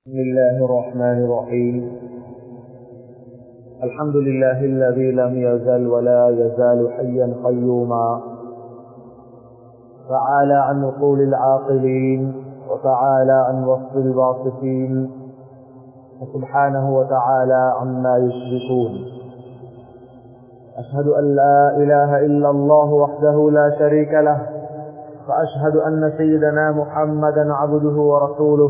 بسم الله الرحمن الرحيم الحمد لله الذي لم يزل ولا يزال حيا قيوما تعالى عن نقول العاقلين وتعالى عن وصف الواصفين وسبحانه وتعالى عما يشركون أشهد أن لا إله إلا الله وحده لا شريك له وأشهد أن سيدنا محمدا عبده ورسوله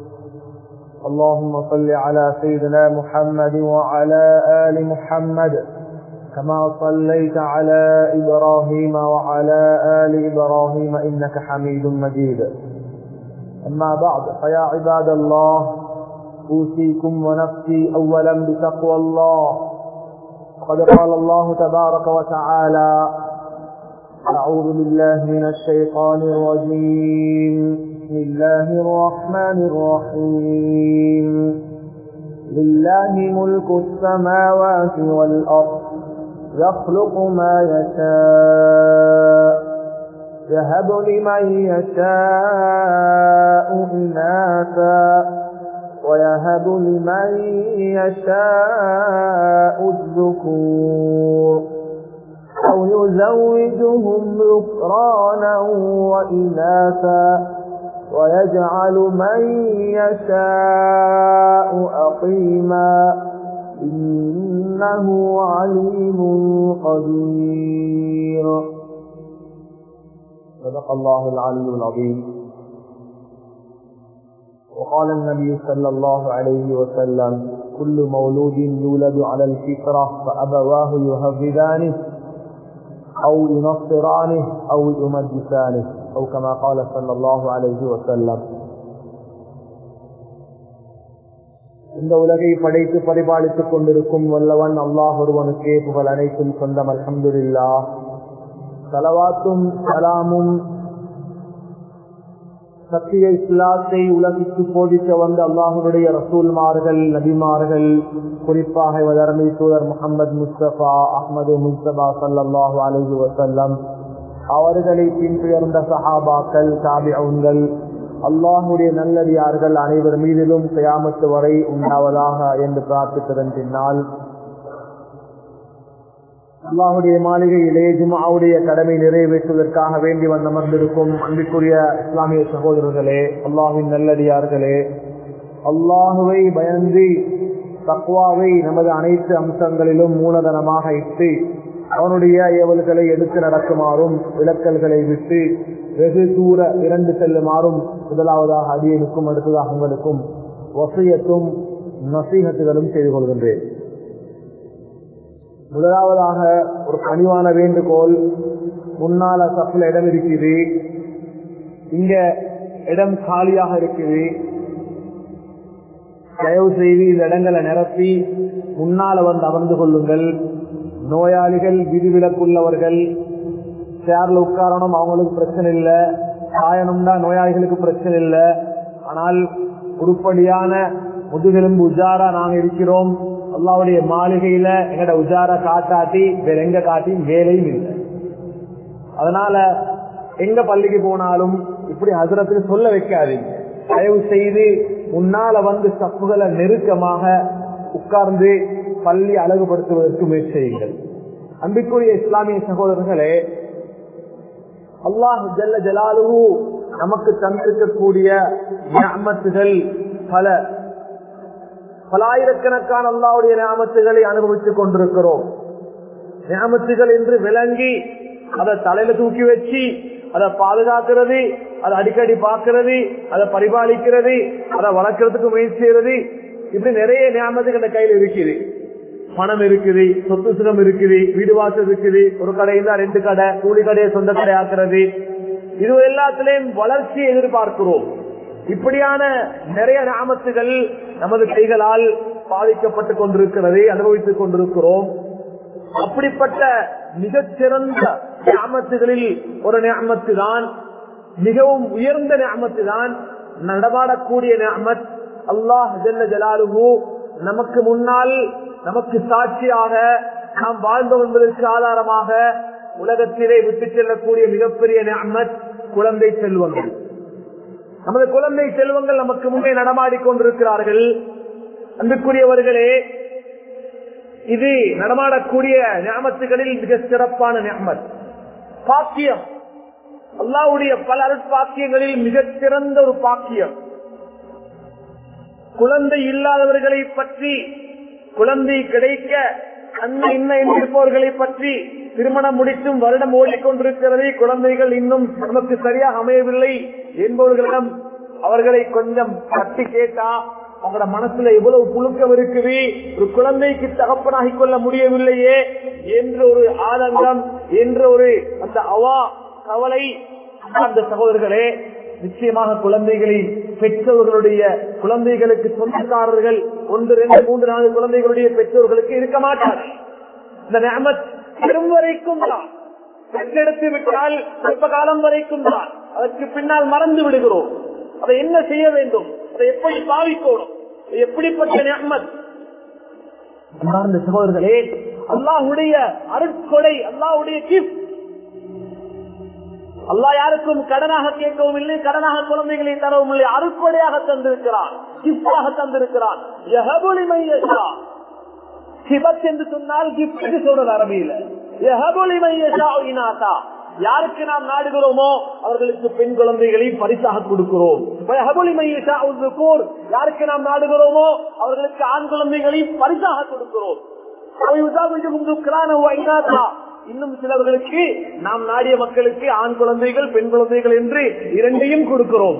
اللهم صل على سيدنا محمد وعلى آل محمد كما صليت على إبراهيم وعلى آل إبراهيم إنك حميد مجيد أما بعد فيا عباد الله أوصيكم ونفسي أولا بتقوى الله وقد قال الله تبارك وتعالى أعوذ بالله من الشيطان الرجيم بسم الله الرحمن الرحيم لله ملك السماوات والأرض يخلق ما يشاء يهب لمن يشاء إناثا ويهب لمن يشاء الذكور أو يزوجهم ذكرانا وإناثا ويجعل من يشاء أقيما إنه عليم قدير صدق الله العلي العظيم وقال النبي صلى الله عليه وسلم كل مولود يولد على الفطرة فأبواه يهذبانه أو ينصرانه أو يمجسانه أو كما قال صلى الله عليه وسلم இந்த உலகை படைத்து பரிபாலித்துக் கொண்டிருக்கும் வல்லவன் அல்லாஹ் ஒருவனுக்கே புகழ் அனைத்தும் சொந்தம் அல்ஹம்துல்லா தலவாத்தும் சலாமும் சத்திய இஸ்லாத்தை உலகிற்கு போதிக்க வந்த அல்லாஹுடைய ரசூல்மார்கள் நபிமார்கள் குறிப்பாக தர்மி தூதர் முகமது முஸ்தபா அஹமது முஸ்தபா சல்லாஹு அலஹி வசல்லம் அவர்களை பின்துயர்ந்த சஹாபாக்கள் தாபியங்கள் அல்லாஹுடைய நல்லடியார்கள் அனைவர் மீதிலும் கயாமத்து வரை உண்டாவதாக என்று பிரார்த்தித்ததன் பின்னால் அல்லாஹுடைய மாளிகையிலே ஜுமாவுடைய கடமை நிறைவேற்றுவதற்காக வேண்டி வந்து அமர்ந்திருக்கும் அன்பிற்குரிய இஸ்லாமிய சகோதரர்களே அல்லாஹின் நல்லடியார்களே அல்லாஹுவை பயந்து தக்குவாவை நமது அனைத்து அம்சங்களிலும் மூலதனமாக இட்டு அவனுடைய ஏவல்களை எடுத்து நடக்குமாறும் விளக்கல்களை விட்டு வெகு தூர இரண்டு செல்லுமாறும் முதலாவதாக அடியனுக்கும் அடுத்ததாக உங்களுக்கும் வசியத்தும் நசீகத்துகளும் செய்து கொள்கின்றேன் முதலாவதாக ஒரு பணிவான வேண்டுகோள் முன்னால சப்பில் இடம் இருக்குது இங்க இடம் காலியாக இருக்குது தயவு செய்து இந்த இடங்களை நிரப்பி முன்னால வந்து அமர்ந்து கொள்ளுங்கள் நோயாளிகள் விதிவிலக்குள்ளவர்கள் சேர்ல உட்காரணும் அவங்களுக்கு பிரச்சனை இல்லை காயணும்னா நோயாளிகளுக்கு பிரச்சனை இல்லை ஆனால் உருப்படியான முதுகெலும்பு உஜாரா நாங்க இருக்கிறோம் அல்லாவுடைய மாளிகையில எங்கட உஜார காட்டாட்டி வேற எங்க காட்டி வேலையும் இல்லை அதனால எங்க பள்ளிக்கு போனாலும் இப்படி ஹசரத்துக்கு சொல்ல வைக்காதீங்க தயவு செய்து முன்னால வந்து சப்புகளை நெருக்கமாக உட்கார்ந்து பள்ளி அழகுபடுத்துவதற்கு முயற்சி செய்யுங்கள் அன்பிற்குரிய இஸ்லாமிய சகோதரர்களே அல்லாஹ் ஜல்ல ஜலாலுஹு நமக்கு தந்திருக்கக்கூடிய ஞாமத்துகள் பல பலாயிரக்கணக்கான அல்லாவுடைய ஞாபகத்துகளை அனுபவித்துக் கொண்டிருக்கிறோம் ஞாபகத்துகள் என்று விளங்கி அதை தலையில தூக்கி வச்சு அதை பாதுகாக்கிறது அதை அடிக்கடி பார்க்கிறது அதை பரிபாலிக்கிறது அதை வளர்க்கறதுக்கு முயற்சி செய்யறது இப்படி நிறைய ஞாபகத்துக்கு கையில் இருக்குது பணம் இருக்குது சொத்து சுகம் இருக்குது வீடு வாசல் இருக்குது ஒரு கடை இருந்தா ரெண்டு கடை கூலி கடையை சொந்த கடை ஆக்குறது இது எல்லாத்திலையும் வளர்ச்சியை எதிர்பார்க்கிறோம் இப்படியான நிறைய நாமத்துகள் நமது கைகளால் பாதிக்கப்பட்டு கொண்டிருக்கிறது அனுபவித்துக் கொண்டிருக்கிறோம் அப்படிப்பட்ட மிகச்சிறந்த ஞாபகத்துகளில் ஒரு ஞாபகத்து தான் மிகவும் உயர்ந்த ஞாபகத்து தான் நடமாடக்கூடிய ஞாபத் அல்லாஹ் ஜல்ல ஜலாலுஹு நமக்கு முன்னால் நமக்கு சாட்சியாக நாம் வாழ்ந்தோம் என்பதற்கு ஆதாரமாக உலகத்திலே விட்டு செல்லக்கூடிய மிகப்பெரிய ஞாபத் குழந்தை செல்வங்கள் நமது குழந்தை செல்வங்கள் நமக்கு முன்னே நடமாடிக் கொண்டிருக்கிறார்கள் அன்புக்குரியவர்களே இது நடமாடக்கூடிய ஞாபகத்துகளில் மிக சிறப்பான ஞாபகம் பாக்கியம் அல்லாவுடைய பல அருட்பாக்கியங்களில் மிகச் சிறந்த ஒரு பாக்கியம் குழந்தை இல்லாதவர்களை பற்றி குழந்தை கிடைக்க அண்ணன் இன்ன இருப்பவர்களை பற்றி திருமணம் முடித்தும் வருடம் ஓடிக்கொண்டிருக்கிறது குழந்தைகள் இன்னும் நமக்கு சரியாக அமையவில்லை என்பவர்களிடம் அவர்களை கொஞ்சம் தட்டி கேட்டா அவங்களோட மனசுல எவ்வளவு புழுக்கம் இருக்குது ஒரு குழந்தைக்கு தகப்பனாகிக் கொள்ள முடியவில்லையே என்ற ஒரு ஆதங்கம் என்ற ஒரு அந்த அவா கவலை அந்த சகோதரர்களே நிச்சயமாக குழந்தைகளை பெற்றவர்களுடைய குழந்தைகளுக்கு சொந்தக்காரர்கள் ஒன்று ரெண்டு மூன்று நான்கு குழந்தைகளுடைய பெற்றோர்களுக்கு இருக்க மாட்டார்கள் இந்த நியமத் பெரும் வரைக்கும் தான் பெற்றெடுத்து விட்டால் சொற்ப காலம் வரைக்கும் தான் அதற்கு பின்னால் மறந்து விடுகிறோம் அதை என்ன செய்ய வேண்டும் அதை எப்படி பாவிக்கணும் எப்படிப்பட்ட நியமத் அன்பார்ந்த சகோதரர்களே அல்லாஹுடைய அருட்கொடை அல்லாஹுடைய கிஃப்ட் அல்லாஹ் யாருக்கும் கடனாக கேட்கவும் இல்லை கடனாக குழந்தைகளை தரவும் இல்லை அருட்கொடையாக தந்திருக்கிறான் கிஃப்டாக தந்திருக்கிறான் யஹபுலி மையஷா ஹிபத் என்று சொன்னால் கிஃப்ட் சொல்றது அரபியில யஹபுலி மையஷா இனாதா யாருக்கு நாம் நாடுகிறோமோ அவர்களுக்கு பெண் குழந்தைகளை பரிசாக கொடுக்கிறோம் யஹபுலி மையஷா உஸ்ஸுகூர் யாருக்கு நாம் நாடுகிறோமோ அவர்களுக்கு ஆண் குழந்தைகளை பரிசாக கொடுக்கிறோம் இன்னும் சிலவர்களுக்கு நாம் நாடிய மக்களுக்கு ஆண் குழந்தைகள் பெண் குழந்தைகள் என்று இரண்டையும் கொடுக்கிறோம்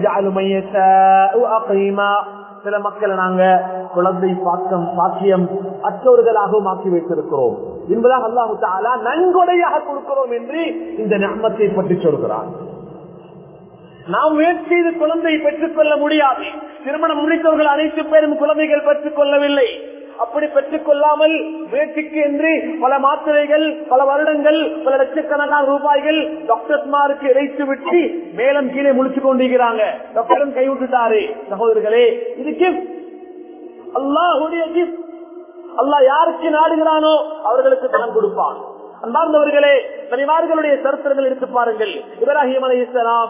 சில மக்களை நாங்க குழந்தை பாக்கம் பாக்கியம் அற்றவர்களாகவும் ஆக்கி வைத்திருக்கிறோம் என்பதாக அல்லாஹு தாலா நன்கொடையாக கொடுக்கிறோம் என்று இந்த நன்மத்தை பற்றி சொல்கிறார் நாம் முயற்சி செய்து குழந்தை பெற்றுக் கொள்ள முடியாது திருமணம் முடித்தவர்கள் அனைத்து பேரும் குழந்தைகள் பெற்றுக் கொள்ளவில்லை அப்படி பெற்றுக் கொள்ளாமல் முயற்சிக்கு என்று பல மாத்திரைகள் பல வருடங்கள் பல லட்சக்கணக்கான ரூபாய்கள் டாக்டர்ஸ்மாருக்கு இறைத்து விட்டு மேலும் கீழே முடிச்சு கொண்டிருக்கிறாங்க டாக்டரும் கைவிட்டுட்டாரு சகோதரர்களே இது கிஃப்ட் அல்லாஹுடைய கிஃப்ட் அல்லாஹ் யாருக்கு நாடுகிறானோ அவர்களுக்கு தான் கொடுப்பான் அன்பார்ந்தவர்களே நபிமார்களுடைய சரித்திரங்கள் எடுத்து பாருங்கள் இப்ராஹிம் அலி இஸ்லாம்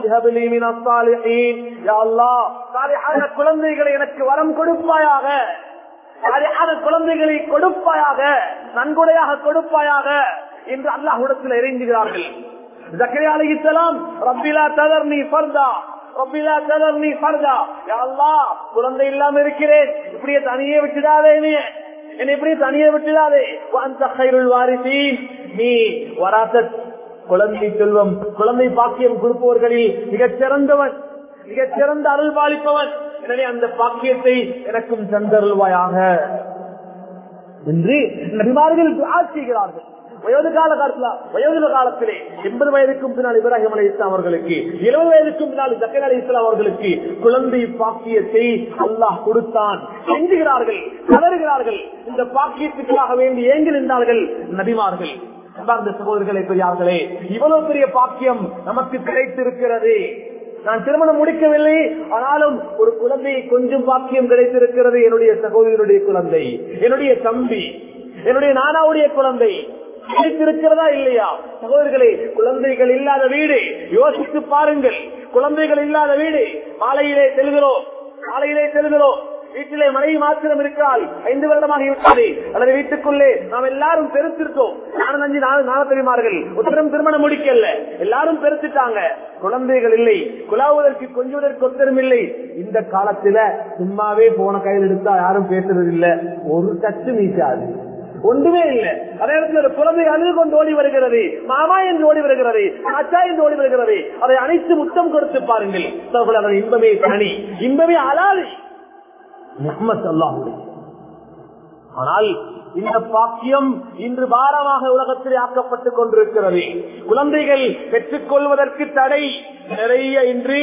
குழந்தைகளை எனக்கு வரம் கொடுப்பாயாக சரியான குழந்தைகளை கொடுப்பாயாக நன்கொடையாக கொடுப்பாயாக என்று அல்லாஹுடத்தில் இறைஞ்சுகிறார்கள் ஜக்கரே அலிசலாம் ரப்பிலா ததர் நீ பர்தா ரப்பிலா ததர் நீ பர்தா அல்லா குழந்தை இல்லாம இருக்கிறேன் இப்படியே தனியே விட்டுடாதே நீ என்னை இப்படி தனியே விட்டுடாதே அந்த கைருள் வாரிசி நீ வராத குழந்தை செல்வம் குழந்தை பாக்கியம் கொடுப்பவர்களில் மிகச் சிறந்தவன் மிகச் சிறந்த அருள் பாலிப்பவன் எனவே அந்த பாக்கியத்தை எனக்கும் தந்தருள்வாயாக என்று நபிமார்கள் ஆட்சிகிறார்கள் வயது கால காலத்துல வயது காலத்திலே எண்பது வயதுக்கும் பின்னால் இப்ராஹிம் அலி இஸ்லாம் அவர்களுக்கு இருபது வயதுக்கும் பின்னால் ஜக்கர் அலி இஸ்லாம் அவர்களுக்கு குழந்தை பாக்கியத்தை அல்லாஹ் கொடுத்தான் செஞ்சுகிறார்கள் கதறுகிறார்கள் இந்த பாக்கியத்துக்காக வேண்டி ஏங்கி நின்றார்கள் நபிமார்கள் அன்பார்ந்த சகோதரர்களை பெரியார்களே இவ்வளவு பெரிய பாக்கியம் நமக்கு கிடைத்திருக்கிறது நான் திருமணம் முடிக்கவில்லை ஆனாலும் ஒரு குழந்தையை கொஞ்சம் பாக்கியம் கிடைத்திருக்கிறது என்னுடைய சகோதரனுடைய குழந்தை என்னுடைய தம்பி என்னுடைய நானாவுடைய குழந்தை கிடைத்திருக்கிறதா இல்லையா சகோதரர்களே குழந்தைகள் இல்லாத வீடு யோசித்து பாருங்கள் குழந்தைகள் இல்லாத வீடு மாலையிலே செல்கிறோம் மாலையிலே செல்கிறோம் வீட்டிலே மனைவி மாத்திரம் இருக்கிறாள் ஐந்து வருடமாக இருக்கிறது அல்லது வீட்டுக்குள்ளே நாம் எல்லாரும் பெருத்திருக்கோம் நானும் அஞ்சு நாலு நாலு தெரியுமார்கள் ஒருத்தரும் திருமணம் முடிக்கல எல்லாரும் பெருத்துட்டாங்க குழந்தைகள் இல்லை குழாவதற்கு கொஞ்சுவதற்கு ஒருத்தரும் இல்லை இந்த காலத்துல சும்மாவே போன கையில் எடுத்தா யாரும் பேசுறது இல்ல ஒரு தச்சு நீக்காது ஒன்றுமே இல்லை அதே இடத்துல ஒரு குழந்தை அழுது கொண்டு ஓடி வருகிறது மாமா என்று ஓடி வருகிறது அச்சா என்று ஓடி வருகிறது அதை அனைத்து முத்தம் கொடுத்து பாருங்கள் அதன் இன்பமே தனி இன்பமே அலாதி முகமது அல்லாஹுடைய ஆனால் இந்த பாக்கியம் இன்று பாரமாக உலகத்தில் ஆக்கப்பட்டுக் கொண்டிருக்கிறது குழந்தைகள் பெற்றுக் கொள்வதற்கு தடை நிறைய இன்று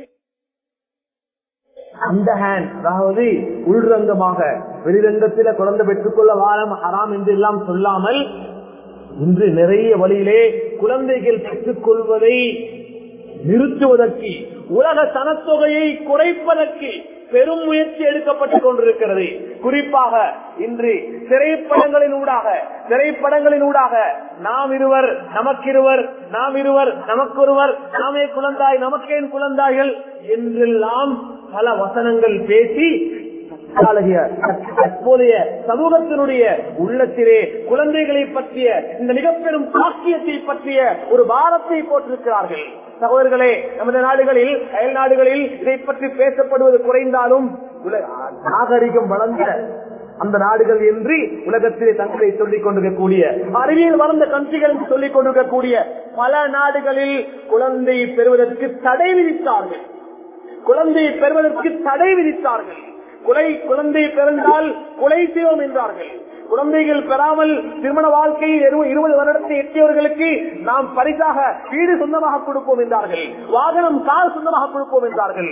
அந்த ஹேண்ட் அதாவது உள்ரங்கமாக வெளிரங்கத்தில குழந்தை பெற்றுக்கொள்ள வாரம் ஹராம் என்று எல்லாம் சொல்லாமல் இன்று நிறைய வழியிலே குழந்தைகள் பெற்றுக் கொள்வதை நிறுத்துவதற்கு உலக சனத்தொகையை குறைப்பதற்கு பெரும் முயற்சி எடுக்கப்பட்டுக் கொண்டிருக்கிறது குறிப்பாக இன்று திரைப்படங்களின் ஊடாக திரைப்படங்களின் ஊடாக நாம் இருவர் நமக்கிருவர் நாம் இருவர் நமக்கொருவர் நாமே குழந்தாய் நமக்கேன் குழந்தாய்கள் என்றெல்லாம் பல வசனங்கள் பேசி தற்காலிக, தற்போதைய சமூகத்தினுடைய உள்ளத்திலே குழந்தைகளை பற்றிய இந்த மிகப்பெரும் பாக்கியத்தை பற்றிய ஒரு பாரத்தை போட்டிருக்கிறார்கள் சகோதரர்களே நமது நாடுகளில் அயல் நாடுகளில் இதை பற்றி பேசப்படுவது குறைந்தாலும் உல- நாகரிகம் வளர்ந்த அந்த நாடுகள் என்று உலகத்திலே தங்களை சொல்லிக் கொண்டிருக்கக்கூடிய அறிவியல் வளர்ந்த கண்ட்ரிகள் என்று சொல்லிக் கொண்டிருக்கக்கூடிய பல நாடுகளில் குழந்தை பெறுவதற்கு தடை விதித்தார்கள் குழந்தையை பெறுவதற்கு தடை விதித்தார்கள் குலை குழந்தை பிறந்தால் கொலை செய்வோம் என்றார்கள் குழந்தைகள் பெறாமல் திருமண வாழ்க்கையில் இரு- இருபது வருடத்தை எட்டியவர்களுக்கு நாம் பரிசாக வீடு சொந்தமாக கொடுப்போம் என்றார்கள் வாகனம் கார் சொந்தமாக கொடுப்போம் என்றார்கள்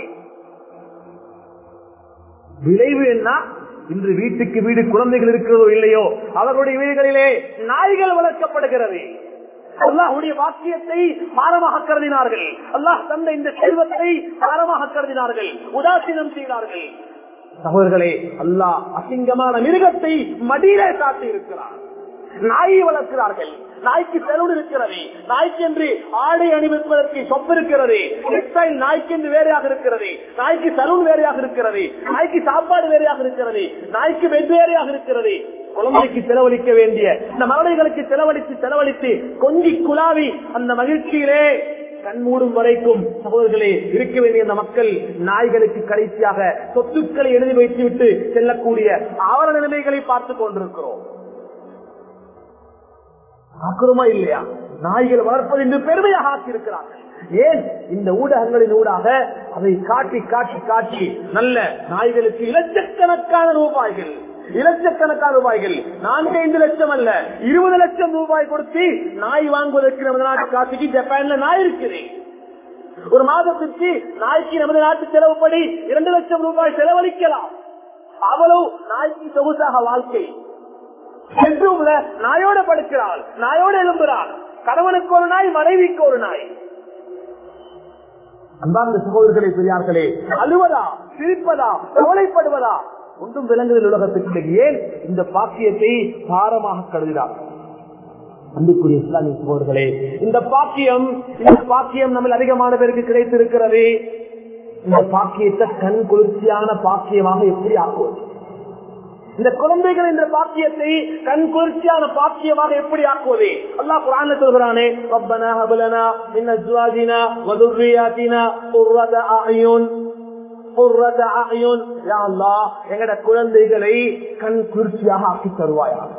விளைவு என்ன இன்று வீட்டுக்கு வீடு குழந்தைகள் இருக்கிறதோ இல்லையோ அவர்களுடைய வீடுகளிலே நாய்கள் வளர்க்கப்படுகிறது அல்லாஹுடைய வாக்கியத்தை பாரமாக கருதினார்கள் அல்லாஹ் தந்த இந்த செல்வத்தை பாரமாக கருதினார்கள் உதாசீனம் செய்தார்கள் சகோதரர்களே அல்லாஹ் அசிங்கமான மிருகத்தை மடியிலே காட்டி இருக்கிறார் நாயை வளர்க்கிறார்கள் நாய்க்கு செலவு இருக்கிறது நாய்க்கு என்று ஆடை அணிவிப்பதற்கு சொப்பு இருக்கிறது டெக்ஸ்டைல் நாய்க்கு என்று வேறையாக இருக்கிறது நாய்க்கு சலூன் வேறையாக இருக்கிறது நாய்க்கு சாப்பாடு வேறையாக இருக்கிறது நாய்க்கு பெட் வேறையாக இருக்கிறது குழந்தைக்கு செலவழிக்க வேண்டிய இந்த மரணைகளுக்கு செலவழித்து செலவழித்து கொஞ்சி குழாவி அந்த மகிழ்ச்சியிலே கண்மூடும் வரைக்கும் சகோதரர்களே இருக்க வேண்டிய அந்த மக்கள் நாய்களுக்கு கடைசியாக சொத்துக்களை எழுதி வைத்துவிட்டு செல்லக்கூடிய ஆவர நிலைமைகளை பார்த்துக் கொண்டிருக்கிறோம் ஆக்குறமா இல்லையா நாய்கள் வளர்ப்பது என்று பெருமையாக ஆக்கியிருக்கிறார்கள் ஏன் இந்த ஊடகங்களின் ஊடாக அதை காட்டி காட்டி காட்டி நல்ல நாய்களுக்கு இலட்சக்கணக்கான ரூபாய்கள் இலட்சக்கணக்கான ரூபாய்கள் நான்கு ஐந்து லட்சம் அல்ல இருபது லட்சம் ரூபாய் கொடுத்து நாய் வாங்குவதற்கு நமது நாட்டு காசுக்கு ஜப்பான்ல நாய் இருக்குது ஒரு மாதத்திற்கு நாய்க்கு நமது நாட்டு செலவுப்படி இரண்டு லட்சம் ரூபாய் செலவழிக்கலாம் அவ்வளவு நாய்க்கு சொகுசாக வாழ்க்கை பெட்ரூம்ல நாயோட படுக்கிறாள் நாயோட எழும்புறாள் கணவனுக்கு ஒரு நாய் மனைவிக்கு ஒரு நாய் அன்பார்ந்த சகோதரர்களே பெரியார்களே அழுவதா சிரிப்பதா கவலைப்படுவதா ஒன்றும் விலங்குகள் உலகத்துக்கு ஏன் இந்த பாக்கியத்தை பாரமாக கருதினார் அன்புக்குரிய இஸ்லாமிய சகோதரர்களே இந்த பாக்கியம் இந்த பாக்கியம் நம்ம அதிகமான பேருக்கு கிடைத்திருக்கிறது இந்த பாக்கியத்தை கண் குளிர்ச்சியான பாக்கியமாக எப்படி ஆக்குவது இந்த குழந்தைகள் என்ற பாக்கியத்தை கண் குளிர்ச்சியான பாக்கியமாக எப்படி ஆக்குவது அல்லாஹ் குரான்ல சொல்கிறானே ரப்பனா ஹபலனா மின் அஸ்வாஜினா வதுர்ரியாத்தினா குர்ரத அயுன் குர்ரத அயுன் யா அல்லாஹ் எங்கட குழந்தைகளை கண் குளிர்ச்சியாக ஆக்கி தருவாயாக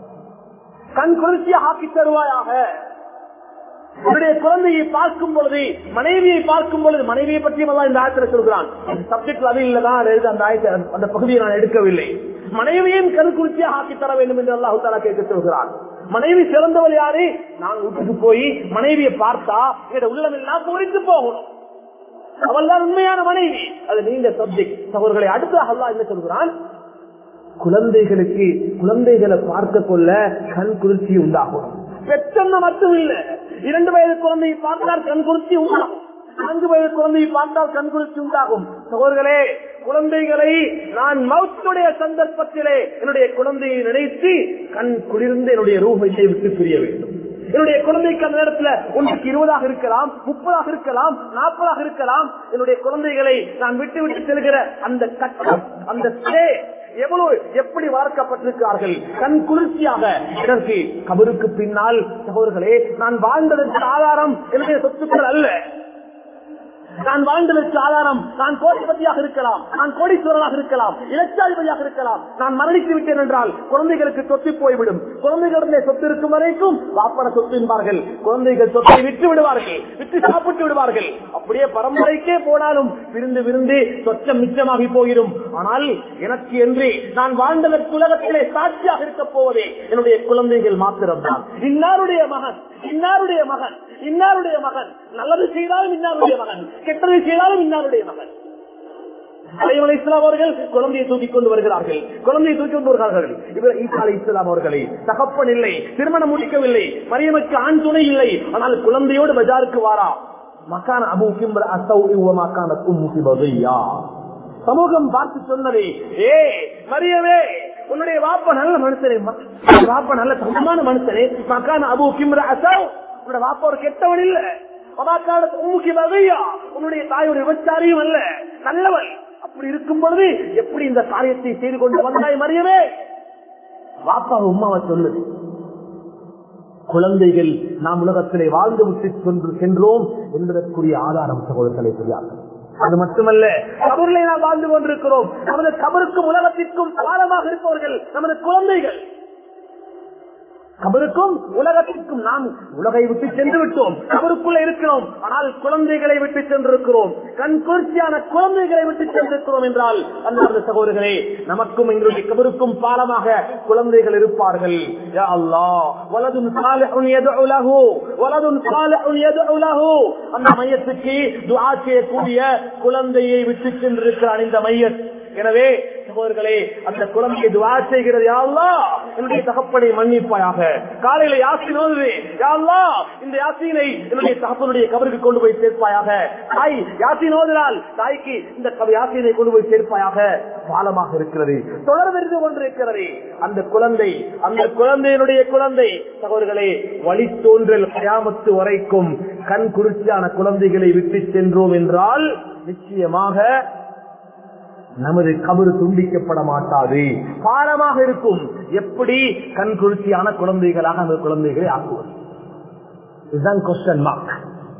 கண் குளிர்ச்சியாக ஆக்கி தருவாயாக உன்னுடைய குழந்தையை பார்க்கும் பொழுது மனைவியை பார்க்கும் பொழுது மனைவியை பற்றியும் எல்லாம் இந்த ஆயத்தில் சொல்கிறான் சப்ஜெக்ட் அது இல்லதான் எழுத அந்த ஆயத்தை அந்த பகுதியை நான் எடுக்கவில்லை மனைவியும் கருக்குறிச்சியாக ஆக்கி தர வேண்டும் என்று அல்லாஹு தாலா கேட்க சொல்கிறான் மனைவி சிறந்தவள் யாரு நான் வீட்டுக்கு போய் மனைவியை பார்த்தா என்னோட உள்ளம் எல்லாம் குறித்து போகணும் அவள் தான் உண்மையான மனைவி அது நீங்க சப்ஜெக்ட் அவர்களை அடுத்ததாக அல்லாஹ் என்ன சொல்கிறான் குழந்தைகளுக்கு குழந்தைகளை பார்க்க கொள்ள கண் குளிர்ச்சி உண்டாகும் பெற்றென்ன மட்டும் இல்ல இரண்டு வயது குழந்தையை பார்த்தால் கண் குளிர்ச்சி உண்டாகும் நான்கு வயது குழந்தையை பார்த்தால் கண் குளிர்ச்சி உண்டாகும் சகோதரர்களே குழந்தைகளை நான் மௌத்துடைய சந்தர்ப்பத்திலே என்னுடைய குழந்தையை நினைத்து கண் குளிர்ந்து என்னுடைய ரூபத்தை விட்டு பிரிய வேண்டும் என்னுடைய குழந்தைக்கு அந்த நேரத்துல ஒன்றுக்கு இருபதாக இருக்கலாம் முப்பதாக இருக்கலாம் நாற்பதாக இருக்கலாம் என்னுடைய குழந்தைகளை நான் விட்டு விட்டு செல்கிற அந்த கட்டம் அந்த ஸ்டே எவ்வளவு எப்படி வளர்க்கப்பட்டிருக்கிறார்கள் கண் குளிர்ச்சியாக இதற்கு கபருக்கு பின்னால் சகோதரர்களே நான் வாழ்ந்ததற்கு ஆதாரம் என்னுடைய சொத்துக்கள் அல்ல நான் வாழ்ந்ததற்கு ஆதாரம் நான் கோடிபதியாக இருக்கலாம் நான் கோடீஸ்வரனாக இருக்கலாம் இலட்சாதிபதியாக இருக்கலாம் நான் மரணித்து விட்டேன் என்றால் குழந்தைகளுக்கு சொத்து போய்விடும் குழந்தைகளுடைய சொத்து இருக்கும் வரைக்கும் வாப்பட சொத்து என்பார்கள் குழந்தைகள் சொத்தை விட்டு விடுவார்கள் விட்டு சாப்பிட்டு விடுவார்கள் அப்படியே பரம்பரைக்கே போனாலும் விருந்து விருந்து சொச்சம் மிச்சமாகி போயிடும் ஆனால் எனக்கு என்று நான் வாழ்ந்ததற்கு உலகத்திலே சாட்சியாக இருக்க போவதே என்னுடைய குழந்தைகள் மாத்திரம்தான் இன்னாருடைய மகன் இன்னாருடைய மகன் இன்னாருடைய மகன் நல்லது செய்தாலும் இன்னாருடைய மகன் கெட்டதை செய்தாலும் இன்னாருடைய மகன் அலைவலை இஸ்லாம் அவர்கள் குழந்தையை தூக்கி கொண்டு வருகிறார்கள் குழந்தையை தூக்கி கொண்டு வருகிறார்கள் இவர் ஈசா அலி இஸ்லாம் அவர்களை தகப்பன் இல்லை திருமணம் முடிக்கவில்லை மரியமைக்கு ஆண் துணை இல்லை ஆனால் குழந்தையோடு பஜாருக்கு வாரா மக்கான அபு கிம்பர் அசௌ மக்கான கும்முசி பதையா சமூகம் பார்த்து சொன்னது ஏ மரியவே உன்னுடைய வாப்ப நல்ல மனுஷனே வாப்ப நல்ல தங்கமான மனுஷனே மக்கான அபு கிம்ரா அசாவ் உன்னோட வாப்பா ஒரு கெட்டவன் இல்ல மகாக்கான உம்முக்கு வகையா உன்னுடைய தாய் ஒரு விபச்சாரியும் அல்ல நல்லவன் அப்படி இருக்கும் பொழுது எப்படி இந்த காரியத்தை செய்து கொண்டு வந்தாய் மரியவே வாப்பா உமாவை சொல்லுது குழந்தைகள் நாம் உலகத்திலே வாழ்ந்து விட்டு சென்று சென்றோம் என்பதற்குரிய ஆதாரம் சகோதரர்களை தெரியாது அது மட்டுமல்ல கபரிலே நாம் வாழ்ந்து கொண்டிருக்கிறோம் நமது கபருக்கும் உலகத்திற்கும் பாலமாக இருப்பவர்கள் நமது குழந்தைகள் கபருக்கும் உலகத்திற்கும் நாம் உலகை விட்டு சென்று விட்டோம் கபருக்குள்ள இருக்கிறோம் ஆனால் குழந்தைகளை விட்டு சென்றிருக்கிறோம் கண் குளிர்ச்சியான குழந்தைகளை விட்டு சென்றிருக்கிறோம் என்றால் அந்த சகோதரர்களே நமக்கும் எங்களுடைய கபருக்கும் பாலமாக குழந்தைகள் இருப்பார்கள் யா அல்லாஹ் வலதுன் சாலிஹுன் யதுஉ லஹு வலதுன் சாலிஹுன் யதுஉ லஹு அந்த மையத்துக்கு துஆ செய்யக்கூடிய குழந்தையை விட்டு சென்றிருக்கிறான் இந்த மையத் எனவே சகோதரர்களே அந்த குழந்தையை துவா செய்கிறது யாழ்லா என்னுடைய தகப்பனை மன்னிப்பாயாக காலையில யாசின் ஓதுவே யாழ்லா இந்த யாசீனை என்னுடைய தகப்பனுடைய கபருக்கு கொண்டு போய் சேர்ப்பாயாக தாய் யாசின் ஓதினால் தாய்க்கு இந்த கப- யாசீனை கொண்டு போய் சேர்ப்பாயாக பாலமாக இருக்கிறது தொடர்ந்து கொண்டிருக்கிறது அந்த குழந்தை அந்த குழந்தையினுடைய குழந்தை சகோதரர்களே வழி தோன்றல் கயாமத்து வரைக்கும் கண் குளிர்ச்சியான குழந்தைகளை விட்டு சென்றோம் என்றால் நிச்சயமாக நமது கபரு துண்டிக்கப்பட மாட்டாது பாரமாக இருக்கும் எப்படி கண் குளிர்ச்சியான குழந்தைகளாக அந்த குழந்தைகளை ஆக்குவது இதுதான் கொஸ்டன் மார்க்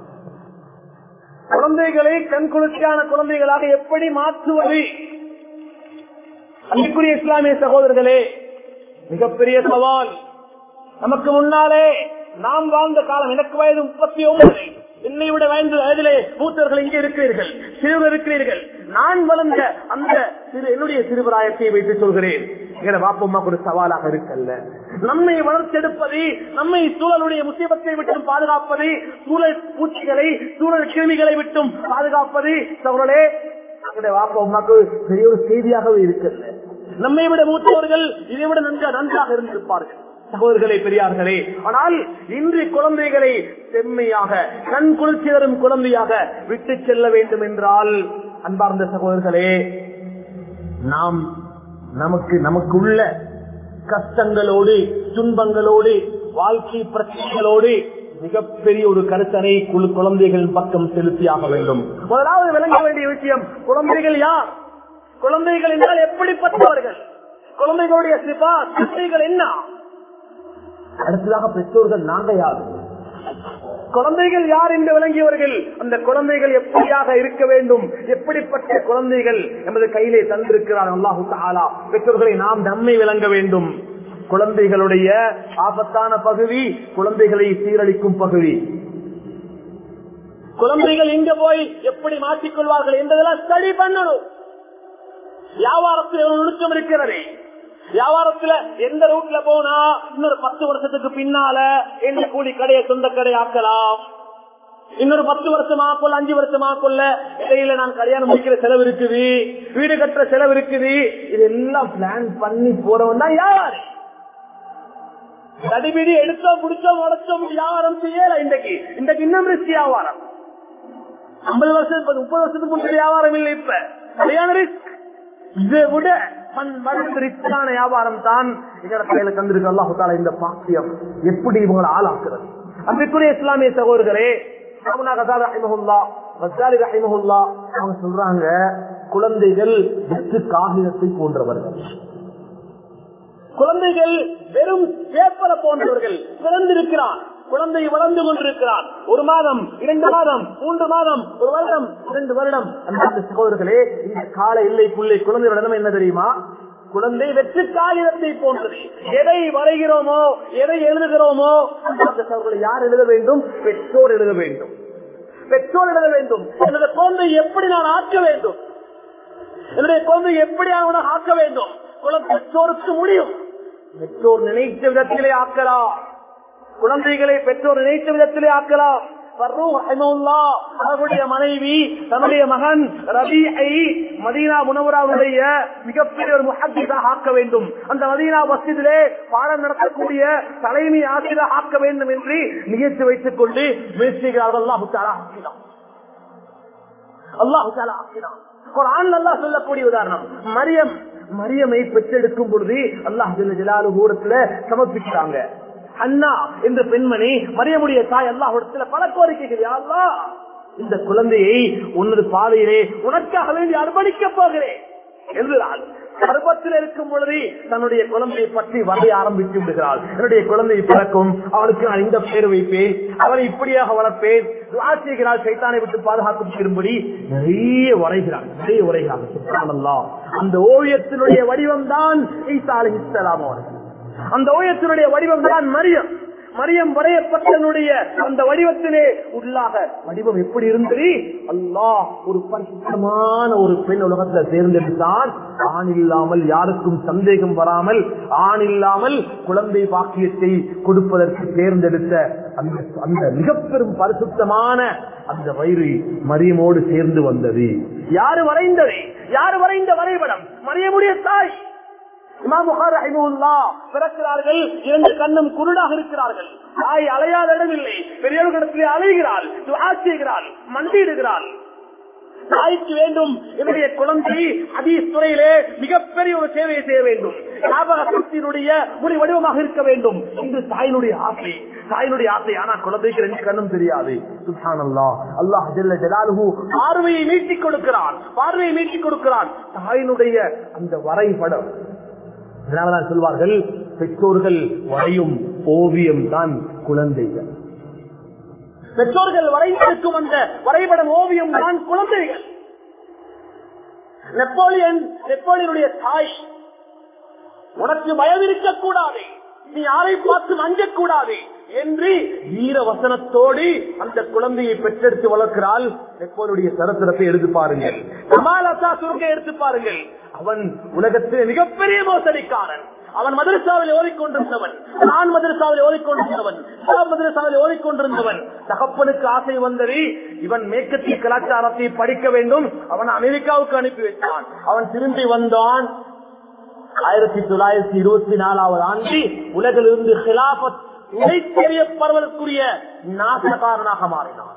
குழந்தைகளை கண் குளிர்ச்சியான குழந்தைகளாக எப்படி மாற்றுவது அன்புக்குரிய இஸ்லாமிய சகோதரர்களே மிகப்பெரிய சவால் நமக்கு முன்னாலே நாம் வாழ்ந்த காலம் எனக்கு வயது முப்பத்தி ஒன்பது என்னை விட வயது வயதிலே மூத்தவர்கள் இங்கே இருக்கிறீர்கள் சிறுவர் இருக்கிறீர்கள் நான் வளர்ந்த அந்த சிறு என்னுடைய சிறுவராயத்தை வைத்து சொல்கிறேன் என வாப்பம்மாக்கு ஒரு சவாலாக இருக்கல்ல நம்மை வளர்த்தெடுப்பது நம்மை சூழலுடைய முசீபத்தை விட்டும் பாதுகாப்பது சூழல் பூச்சிகளை சூழல் கிருமிகளை விட்டும் பாதுகாப்பது சவர்களே எங்களுடைய வாப்பா அம்மாக்கு பெரிய ஒரு செய்தியாகவே இருக்கல்ல நம்மை விட மூத்தவர்கள் இதை விட நன்றாக நன்றாக இருந்திருப்பார்கள் சகோதரர்களே பெரியார்களே ஆனால் இன்று குழந்தைகளை செம்மையாக கண் குளிர்ச்சி தரும் குழந்தையாக விட்டு செல்ல வேண்டும் என்றால் அன்பார்ந்த சகோதரர்களே நாம் நமக்கு நமக்குள்ள கஷ்டங்களோடு துன்பங்களோடு வாழ்க்கை பிரச்சனைகளோடு மிகப்பெரிய ஒரு கருத்தனை குழு குழந்தைகள் பக்கம் செலுத்தியாக வேண்டும் முதலாவது விளங்க வேண்டிய விஷயம் குழந்தைகள் யார் குழந்தைகள் என்றால் எப்படிப்பட்டவர்கள் குழந்தைகளுடைய சிபா சட்டைகள் என்ன அடுத்ததாக பெற்றோர்கள் நாங்க யார் குழந்தைகள் யார் என்று விளங்கியவர்கள் அந்த குழந்தைகள் எப்படியாக இருக்க வேண்டும் எப்படிப்பட்ட குழந்தைகள் எமது கையிலே தந்திருக்கிறார் அல்லாஹு தாலா பெற்றோர்களை நாம் நம்மை விளங்க வேண்டும் குழந்தைகளுடைய ஆபத்தான பகுதி குழந்தைகளை சீரழிக்கும் பகுதி குழந்தைகள் எங்க போய் எப்படி மாற்றிக்கொள்வார்கள் என்பதெல்லாம் ஸ்டடி பண்ணணும் வியாபாரத்தில் ஒரு நுணுக்கம் இருக்கிறது வியாபாரத்துல எந்த ரூட்ல போனா இன்னொரு பத்து வருஷத்துக்கு பின்னால எந்த கூலி கடையை சொந்த கடை ஆக்கலாம் இன்னொரு பத்து வருஷமா கொள்ள அஞ்சு வருஷமா கொள்ள இடையில நான் கல்யாணம் முடிக்கிற செலவு இருக்குது வீடு கட்டுற செலவு இருக்குது இதெல்லாம் பிளான் பண்ணி போறவன் தான் யாரு தடிபிடி எடுத்தோம் முடிச்சோம் உடச்சோம் வியாபாரம் செய்யல இன்றைக்கு இன்றைக்கு இன்னும் ரிஸ்க் வியாபாரம் ஐம்பது வருஷம் முப்பது வருஷத்துக்கு முன்னாடி வியாபாரம் இல்லை இப்ப சரியான ரிஸ்க் இதை விட ரிஸ்கான வியாபாரம் தான் எங்களோட கையில தந்திருக்கு அல்லாஹு தாலா இந்த பாக்கியம் எப்படி இவங்களை ஆளாக்குறது அன்றைக்குரிய இஸ்லாமிய சகோதரர்களே அவங்க சொல்றாங்க குழந்தைகள் வெற்று காகிதத்தை போன்றவர்கள் குழந்தைகள் வெறும் பேப்பரை போன்றவர்கள் பிறந்திருக்கிறான் குழந்தை வளர்ந்து கொண்டிருக்கிறான் ஒரு மாதம் இரண்டு மாதம் மூன்று மாதம் ஒரு வருடம் இரண்டு வருடம் அந்த சகோதரர்களே இந்த கால எல்லைக்குள்ளே குழந்தை நடனம் என்ன தெரியுமா குழந்தை வெற்று காகிதத்தை போன்றது எதை வரைகிறோமோ எதை எழுதுகிறோமோ அந்த சகோதரர்களை யார் எழுத வேண்டும் பெற்றோர் எழுத வேண்டும் பெற்றோர் எழுத வேண்டும் எனது குழந்தை எப்படி நான் ஆக்க வேண்டும் என்னுடைய குழந்தை எப்படி அவனை ஆக்க வேண்டும் குழந்தை பெற்றோருக்கு முடியும் பெற்றோர் நினைத்த விதத்திலே ஆக்கலாம் குழந்தைகளை பெற்றோர் நினைத்த விதத்திலே ஆக்கலாம் அவருடைய மனைவி தன்னுடைய மகன் ரபிஐ மதீனா முனவராவுடைய மிகப்பெரிய ஒரு முஹத்திஸாக ஆக்க வேண்டும் அந்த மதீனா மஸ்ஜிதிலே பாடம் நடத்தக்கூடிய தலைமை ஆசிரியர் ஆக்க வேண்டும் என்று நிகழ்ச்சி வைத்துக் கொண்டு முயற்சிகள் அல்லாஹு தாலா ஆக்கினான் அல்லாஹு தாலா ஆக்கினான் குரான் நல்லா சொல்லக்கூடிய உதாரணம் மரியம் மரியமை பெற்றெடுக்கும் பொழுது அல்லாஹ் ஜலாலு கூடத்துல சமர்ப்பிக்கிறாங்க அண்ணா என்ற பெண்மணி மரியமுடைய தாய் அல்லாஹ் இடத்துல பல கோரிக்கைகள் யா அல்லாஹ் இந்த குழந்தையை உனது பாதையிலே உனக்காக வேண்டி அர்ப்பணிக்க போகிறேன் என்றால் கர்ப்பத்தில் இருக்கும் பொழுது தன்னுடைய குழந்தையை பற்றி வரைய ஆரம்பித்து விடுகிறாள் என்னுடைய குழந்தை பிறக்கும் அவளுக்கு நான் இந்த பேர் வைப்பேன் அவளை இப்படியாக வளர்ப்பேன் ஆசிரியர்களால் சைத்தானை விட்டு பாதுகாக்கும் திரும்படி நிறைய வரைகிறாள் நிறைய வரைகிறாள் சுப்ஹானல்லாஹ். அந்த ஓவியத்தினுடைய வடிவம் தான் ஈசா அலைஹிஸ்ஸலாம் அவர்கள் அந்த ஓவியத்தினுடைய வடிவம் தான் மரியம் மரியம் வரையப்பட்டனுடைய அந்த வடிவத்திலே உள்ளாக வடிவம் எப்படி இருந்தது அல்லாஹ் ஒரு பரிசுத்தமான ஒரு பெண் உலகத்துல தேர்ந்தெடுத்தான் ஆண் இல்லாமல் யாருக்கும் சந்தேகம் வராமல் ஆண் இல்லாமல் குழந்தை பாக்கியத்தை கொடுப்பதற்கு தேர்ந்தெடுத்த அந்த அந்த மிக பெரும் பரிசுத்தமான அந்த வயிறு மரியமோடு சேர்ந்து வந்தது யாரு வரைந்தது யாரு வரைந்த வரைபடம் மரியமுடைய தாய் இமாம் புகார் ரஹிமஹுல்லாஹ் பிறக்கிறார்கள் இரண்டு கண்ணும் குருடாக இருக்கிறார்கள் தாய் அலையாத இடமில்லை பெரியவர்களிடத்திலே அலைகிறாள் துஆ செய்கிறாள் மண்டியிடுகிறாள் தாய்க்கு வேண்டும் என்னுடைய குழந்தை அதீஸ் துறையிலே மிகப்பெரிய ஒரு சேவையை செய்ய வேண்டும் ஞாபக சக்தியினுடைய முடி வடிவமாக இருக்க வேண்டும் என்று தாயினுடைய ஆசை தாயினுடைய ஆசை ஆனா குழந்தைக்கு ரெண்டு கண்ணும் தெரியாது சுப்ஹானல்லாஹ் அல்லாஹ் ஜல்ல ஜலாலுஹு பார்வையை மீட்டிக் கொடுக்கிறான் பார்வையை மீட்டிக் கொடுக்கிறான் தாயினுடைய அந்த வரைபடம் அதனாலதான் சொல்வார்கள் பெற்றோர்கள் வரையும் ஓவியம் தான் குழந்தைகள் பெற்றோர்கள் வரைந்திருக்கும் அந்த வரைபடம் ஓவியம் தான் குழந்தைகள் நெப்போலியன் நெப்போலியனுடைய தாய் உனக்கு பயம் இருக்கக்கூடாது நீ யாரை பார்த்து அஞ்சக்கூடாது என்று வீர வசனத்தோடு அந்த குழந்தையை பெற்றெடுத்து வளர்க்கிறாள் நெப்போலுடைய சரித்திரத்தை எடுத்து பாருங்கள் கமாலசா சுருக்கை எடுத்து பாருங்கள் அவன் உலகத்தில் மிகப்பெரிய மோசடிக்காரன் அவன் மதரசாவில் ஓதிக்கொண்டிருந்தவன் நான் மதரசாவில் ஓதிக்கொண்டிருந்தவன் ஷாப் மதரசாவில் ஓதிக்கொண்டிருந்தவன் தகப்பனுக்கு ஆசை வந்தது இவன் மேற்கத்திய கலாச்சாரத்தை படிக்க வேண்டும் அவன் அமெரிக்காவுக்கு அனுப்பி வைத்தான் அவன் திரும்பி வந்தான் ஆயிரத்தி தொள்ளாயிரத்தி இருபத்தி நாலாவது ஆண்டு உலகிலிருந்து ஹிலாபத் தெரியப்படுவதற்குரிய நாசகாரனாக மாறினான்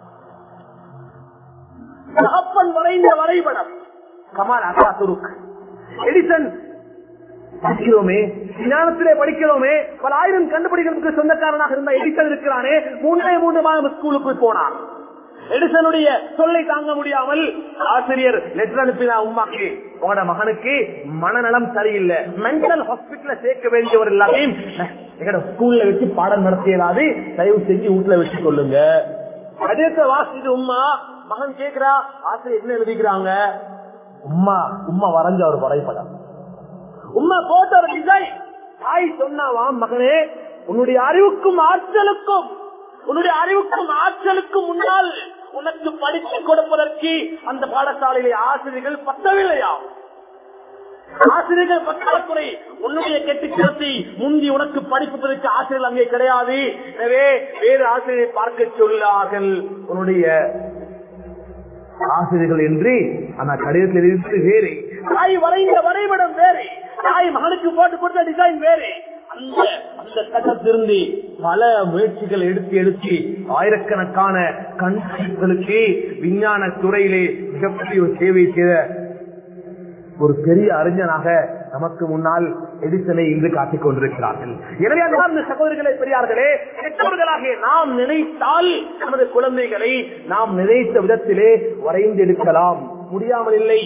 தகப்பன் வரைந்த வரைபடம் கமால் அசாதுருக் எடிசன் படிக்கிறோமே ஞானத்திலே படிக்கிறோமே பல ஆயிரம் கண்டுபிடிக்கிறதுக்கு சொந்தக்காரனாக இருந்த எடிசன் இருக்கிறானே மூன்றே மூன்று மாதம் ஸ்கூலுக்கு போனான் எடிசனுடைய சொல்லை தாங்க முடியாமல் ஆசிரியர் லெட்டர் அனுப்பினா உமாக்கு உங்களோட மகனுக்கு மனநலம் சரியில்லை மென்டல் ஹாஸ்பிட்டல சேர்க்க வேண்டியவர் எல்லாத்தையும் எங்கட ஸ்கூல்ல வச்சு பாடம் நடத்தியலாது தயவு செஞ்சு வீட்டுல வச்சு கொள்ளுங்க கடிதத்தை வாசிட்டு உமா மகன் கேக்குறா ஆசிரியர் என்ன எழுதிக்கிறாங்க உமா உமா வரைஞ்ச ஒரு வரைபடம் உமா போட்ட ஒரு டிசைன் தாய் சொன்னாவாம் மகனே உன்னுடைய அறிவுக்கும் ஆற்றலுக்கும் உன்னுடைய அறிவுக்கும் ஆற்றலுக்கும் முன்னால் உனக்கு படித்து கொடுப்பதற்கு அந்த பாடசாலையிலே ஆசிரியர்கள் பத்தவில்லையா ஆசிரியர்கள் பற்றாக்குறை உன்னுடைய கெட்டுக்கிடத்தை முந்தி உனக்கு படிப்பதற்கு ஆசிரியர்கள் அங்கே கிடையாது எனவே வேறு ஆசிரியரை பார்க்க சொல்லார்கள் உன்னுடைய ஆசிரியர்கள் என்று ஆனா கடிதத்தில் இருந்து வேறு தாய் வரைந்த வரைபடம் வேறு தாய் மகனுக்கு போட்டு கொடுத்த டிசைன் வேறு அந்த அந்த கட்டத்திலிருந்து பல முயற்சிகள் எடுத்து எடுத்து ஆயிரக்கணக்கான கண்களுக்கு விஞ்ஞான துறையிலே மிகப்பெரிய ஒரு சேவை செய்த ஒரு பெரிய அறிஞனாக நமக்கு முன்னால் எடிசனை இன்று காட்டிக் கொண்டிருக்கிறார்கள் எனவே அந்த சகோதரர்களே பெரியார்களே பெற்றோர்களாகிய நாம் நினைத்தால் நமது குழந்தைகளை நாம் நினைத்த விதத்திலே வரைந்தெடுக்கலாம் முடியாமல் இல்லை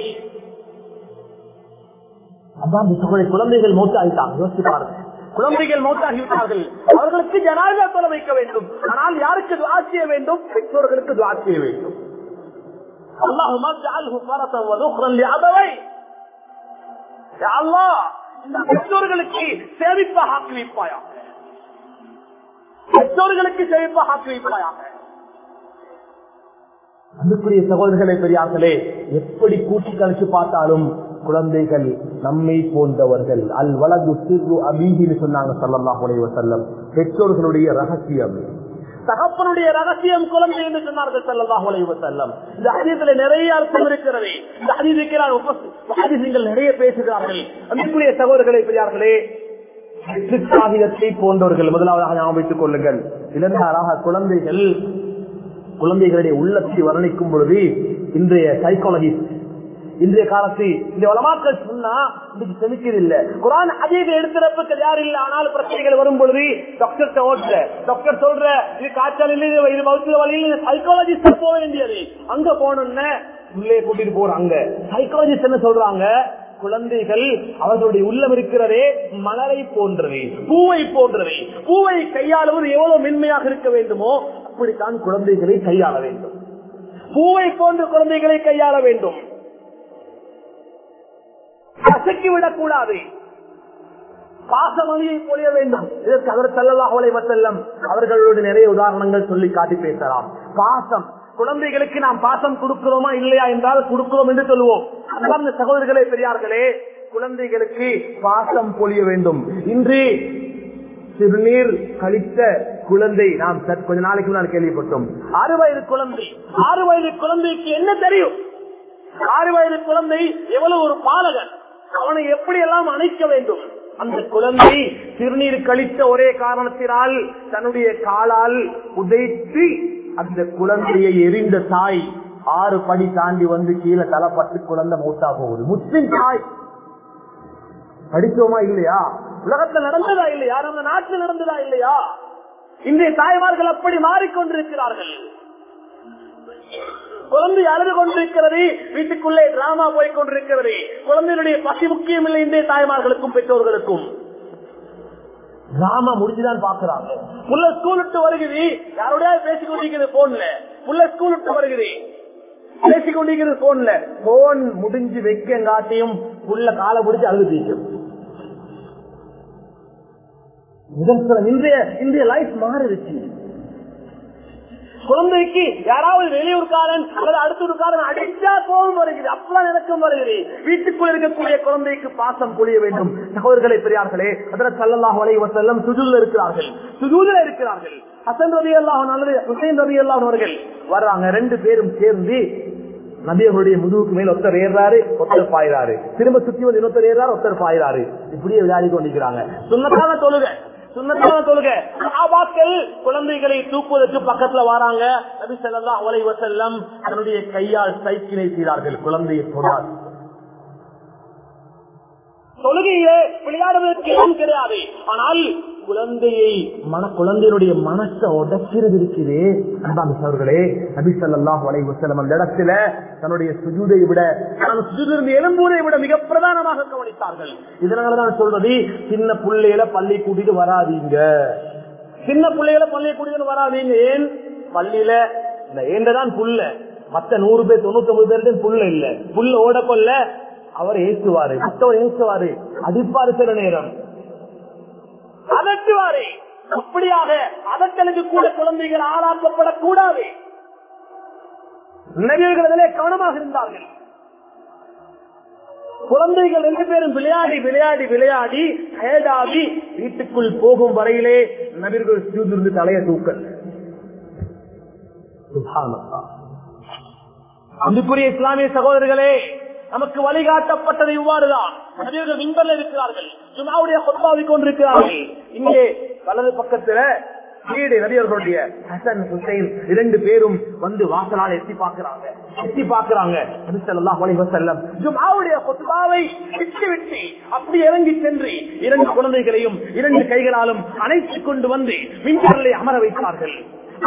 அதான் சகோதரி குழந்தைகள் மூத்தாயிட்டாங்க யோசிச்சு பாருங்க குழந்தைகள் மௌத்தாகிவிட்டார்கள் அவர்களுக்கு ஜனாதா தொலை வைக்க வேண்டும் ஆனால் யாருக்கு துவா செய்ய வேண்டும் பெற்றோர்களுக்கு துவா செய்ய வேண்டும் اللهم اجعله فرة وذخرا لأبوي يا الله இந்த பெற்றோர்களுக்கு சேமிப்பாக ஆக்கி வைப்பாயாக பெற்றோர்களுக்கு சேமிப்பாக ஆக்கி வைப்பாயாக அன்புக்குரிய சகோதரர்களே பெரியார்களே எப்படி கூட்டி கழிச்சு பார்த்தாலும் குழந்தைகள் நம்மை போன்றவர்கள் அல் வலது சிறு அபீகின்னு சொன்னாங்க சல்லல்லாஹு அலைஹி வஸல்லம் பெற்றோர்களுடைய ரகசியம் தகப்பனுடைய ரகசியம் குழந்தை என்று சொன்னார்கள் சல்லல்லாஹு அலைஹி வஸல்லம் இந்த ஹதீஸ்ல நிறைய அர்த்தம் இருக்கிறது இந்த ஹதீஸுக்கு நீங்கள் நிறைய பேசுகிறார்கள் அன்புக்குரிய சகோதரர்களே பெரியார்களே காகிதத்தை போன்றவர்கள் முதலாவதாக ஞாபகம் வைத்துக் கொள்ளுங்கள் இரண்டாவதாக குழந்தைகள் குழந்தைகளுடைய உள்ளத்தை வர்ணிக்கும் பொழுது இன்றைய சைக்காலஜிஸ்ட் இன்றைய காலத்து இந்த வளமாக்கள் சொன்னா இன்னைக்கு செமிக்கிறது இல்ல குரான் அதீத எடுத்துறப்புக்கு யார் இல்ல ஆனால் பிரச்சனைகள் வரும் பொழுது டாக்டர் ஓட்டுற டாக்டர் சொல்ற இது காய்ச்சல் இல்லை இது இது மருத்துவ வழியில் சைக்காலஜிஸ்ட் போக வேண்டியது அங்க போனோம்னு உள்ளே கூட்டிட்டு போறாங்க சைக்காலஜிஸ்ட் என்ன சொல்றாங்க குழந்தைகள் அவர்களுடைய உள்ளம் இருக்கிறதே மலரை போன்றது பூவை போன்றது பூவை கையாளுவது எவ்வளவு மென்மையாக இருக்க வேண்டுமோ அப்படித்தான் குழந்தைகளை கையாள வேண்டும் பூவை போன்ற குழந்தைகளை கையாள வேண்டும் கசக்கி விடக்கூடாது பாசமொழியை பொழிய வேண்டும் இதற்கு அவர் செல்லலாகலை செல்லம் அவர்களோடு நிறைய உதாரணங்கள் சொல்லி காட்டி பேசலாம் பாசம் குழந்தைகளுக்கு நாம் பாசம் கொடுக்கிறோமா இல்லையா என்றால் கொடுக்கிறோம் என்று சொல்லுவோம் அன்பார்ந்த சகோதரர்களே பெரியார்களே குழந்தைகளுக்கு பாசம் பொழிய வேண்டும் இன்று சிறுநீர் கழித்த குழந்தை நாம் சற்று கொஞ்ச நாளைக்கு முன்னால் கேள்விப்பட்டோம் ஆறு வயது குழந்தை ஆறு வயது குழந்தைக்கு என்ன தெரியும் ஆறு வயது குழந்தை எவ்வளவு ஒரு பாலகன் அவனை எப்படி எல்லாம் அணைக்க வேண்டும் அந்த குழந்தை சிறுநீர் கழித்த ஒரே காரணத்தினால் தன்னுடைய காலால் உதைத்து அந்த குழந்தையை எரிந்த தாய் ஆறு படி தாண்டி வந்து கீழே தலைப்பட்டு குழந்தை மூத்தா போகுது முஸ்லிம் தாய் படிச்சோமா இல்லையா உலகத்துல நடந்ததா இல்லையா நம்ம நாட்டில் நடந்ததா இல்லையா இன்றைய தாய்மார்கள் அப்படி மாறிக்கொண்டிருக்கிறார்கள் குழந்தை அழுது கொண்டிருக்கிறது வீட்டுக்குள்ளே டிராமா போய் கொண்டிருக்கிறது குழந்தைகளுடைய பசி முக்கியம் இல்லை இன்றைய தாய்மார்களுக்கும் பெற்றோர்களுக்கும் டிராமா முடிஞ்சுதான் பாக்குறாங்க புள்ள ஸ்கூல் விட்டு வருகிறது யாரோட பேசிக் கொண்டிருக்கிறது போன்ல புள்ள ஸ்கூல் விட்டு வருகிறது பேசிக் கொண்டிருக்கிறது போன்ல போன் முடிஞ்சு வைக்க காட்டியும் புள்ள காலை முடிச்சு அழுது தீக்கும் நிதர்சனம் இன்றைய இன்றைய லைஃப் மாறிடுச்சு குழந்தைக்கு யாராவது வெளியூர்காரன் அல்லது அடுத்தூர்காரன் அடிச்சா கோபம் வருகிறது அப்பதான் எனக்கும் வருகிறது வீட்டுக்குள் இருக்கக்கூடிய குழந்தைக்கு பாசம் புரிய வேண்டும் சகோதரர்களே பெரியார்களே அதில் சல்லல்லாஹ் வலை வசல்லம் சுஜூல இருக்கிறார்கள் சுஜூல இருக்கிறார்கள் ஹசன் ரவி அல்லாஹன் அல்லது ஹுசைன் ரவி அல்லாஹன் அவர்கள் வர்றாங்க ரெண்டு பேரும் சேர்ந்து நபியர்களுடைய முதுகுக்கு மேல் ஒருத்தர் ஏறாரு ஒருத்தர் பாயிறாரு திரும்ப சுத்தி வந்து இன்னொருத்தர் ஏறாரு ஒருத்தர் பாயிறாரு இப்படியே விளையாடி கொண்டிருக்கிறாங்க சுண்ணத்தான தொழுக சுண்ணத்தான தொழுக சஹாபாக்கள் குழந்தைகளை தூக்குவதற்கு பக்கத்துல வராங்க நபி ஸல்லல்லாஹு அலைஹி வஸல்லம் தன்னுடைய கையால் சைக்கிளை செய்தார்கள் குழந்தையை தொடாது தொழுகையிலே விளையாடுவதற்கு இடம் கிடையாது ஆனால் குழந்தையை மன குழந்தையினுடைய மனசை உடக்கிறது இருக்குது அவர்களே நபி ஸல்லல்லாஹு அலைஹி வஸல்லம் அந்த இடத்துல தன்னுடைய சுஜூதை விட தான் சுஜூதிலிருந்து எழும்பூரை விட மிக பிரதானமாக கவனித்தார்கள் இதனாலதான் சொல்றது சின்ன பிள்ளையில பள்ளி கூட்டிட்டு வராதீங்க சின்ன பிள்ளைகளை பள்ளியை கூட்டிட்டு வராதீங்க ஏன் பள்ளியில இந்த ஏண்டதான் புல்ல மத்த நூறு பேர் தொண்ணூத்தி ஒன்பது பேர்கிட்ட புல்ல இல்ல புல்ல ஓட கொள்ள அவர் ஏசுவாரு மற்றவர் ஏசுவாரு அடிப்பாரு சில நேரம் அதட்டுவாரு அப்படியாக அதட்டலுக்கு கூட குழந்தைகள் ஆளாக்கப்படக்கூடாது நபியர்களிலே கவனமாக இருந்தார்கள் குழந்தைகள் ரெண்டு பேரும் விளையாடி விளையாடி விளையாடி டயர்டாகி வீட்டுக்குள் போகும் வரையிலே நபிர்கள் சூழ்ந்திருந்து தலைய தூக்கல் அன்புக்குரிய இஸ்லாமிய சகோதரர்களே நமக்கு வழிகாட்டப்பட்டது இவ்வாறுதான் நபியர்கள் விண்பல்ல இருக்கிறார்கள் ஜுமாவுடைய கொத்தாவி கொண்டிருக்கிறார்கள் இங்கே வலது பக்கத்துல வீடு நபியர்களுடைய ஹசன் ஹுசைன் இரண்டு பேரும் வந்து வாசலால் எட்டி பாக்குறாங்க எட்டி பாக்குறாங்க செல்லம் ஜுமாவுடைய கொத்தாவை விட்டு விட்டு அப்படி இறங்கி சென்று இரண்டு குழந்தைகளையும் இரண்டு கைகளாலும் அணைத்துக் கொண்டு வந்து மின்பர்களை அமர வைத்தார்கள்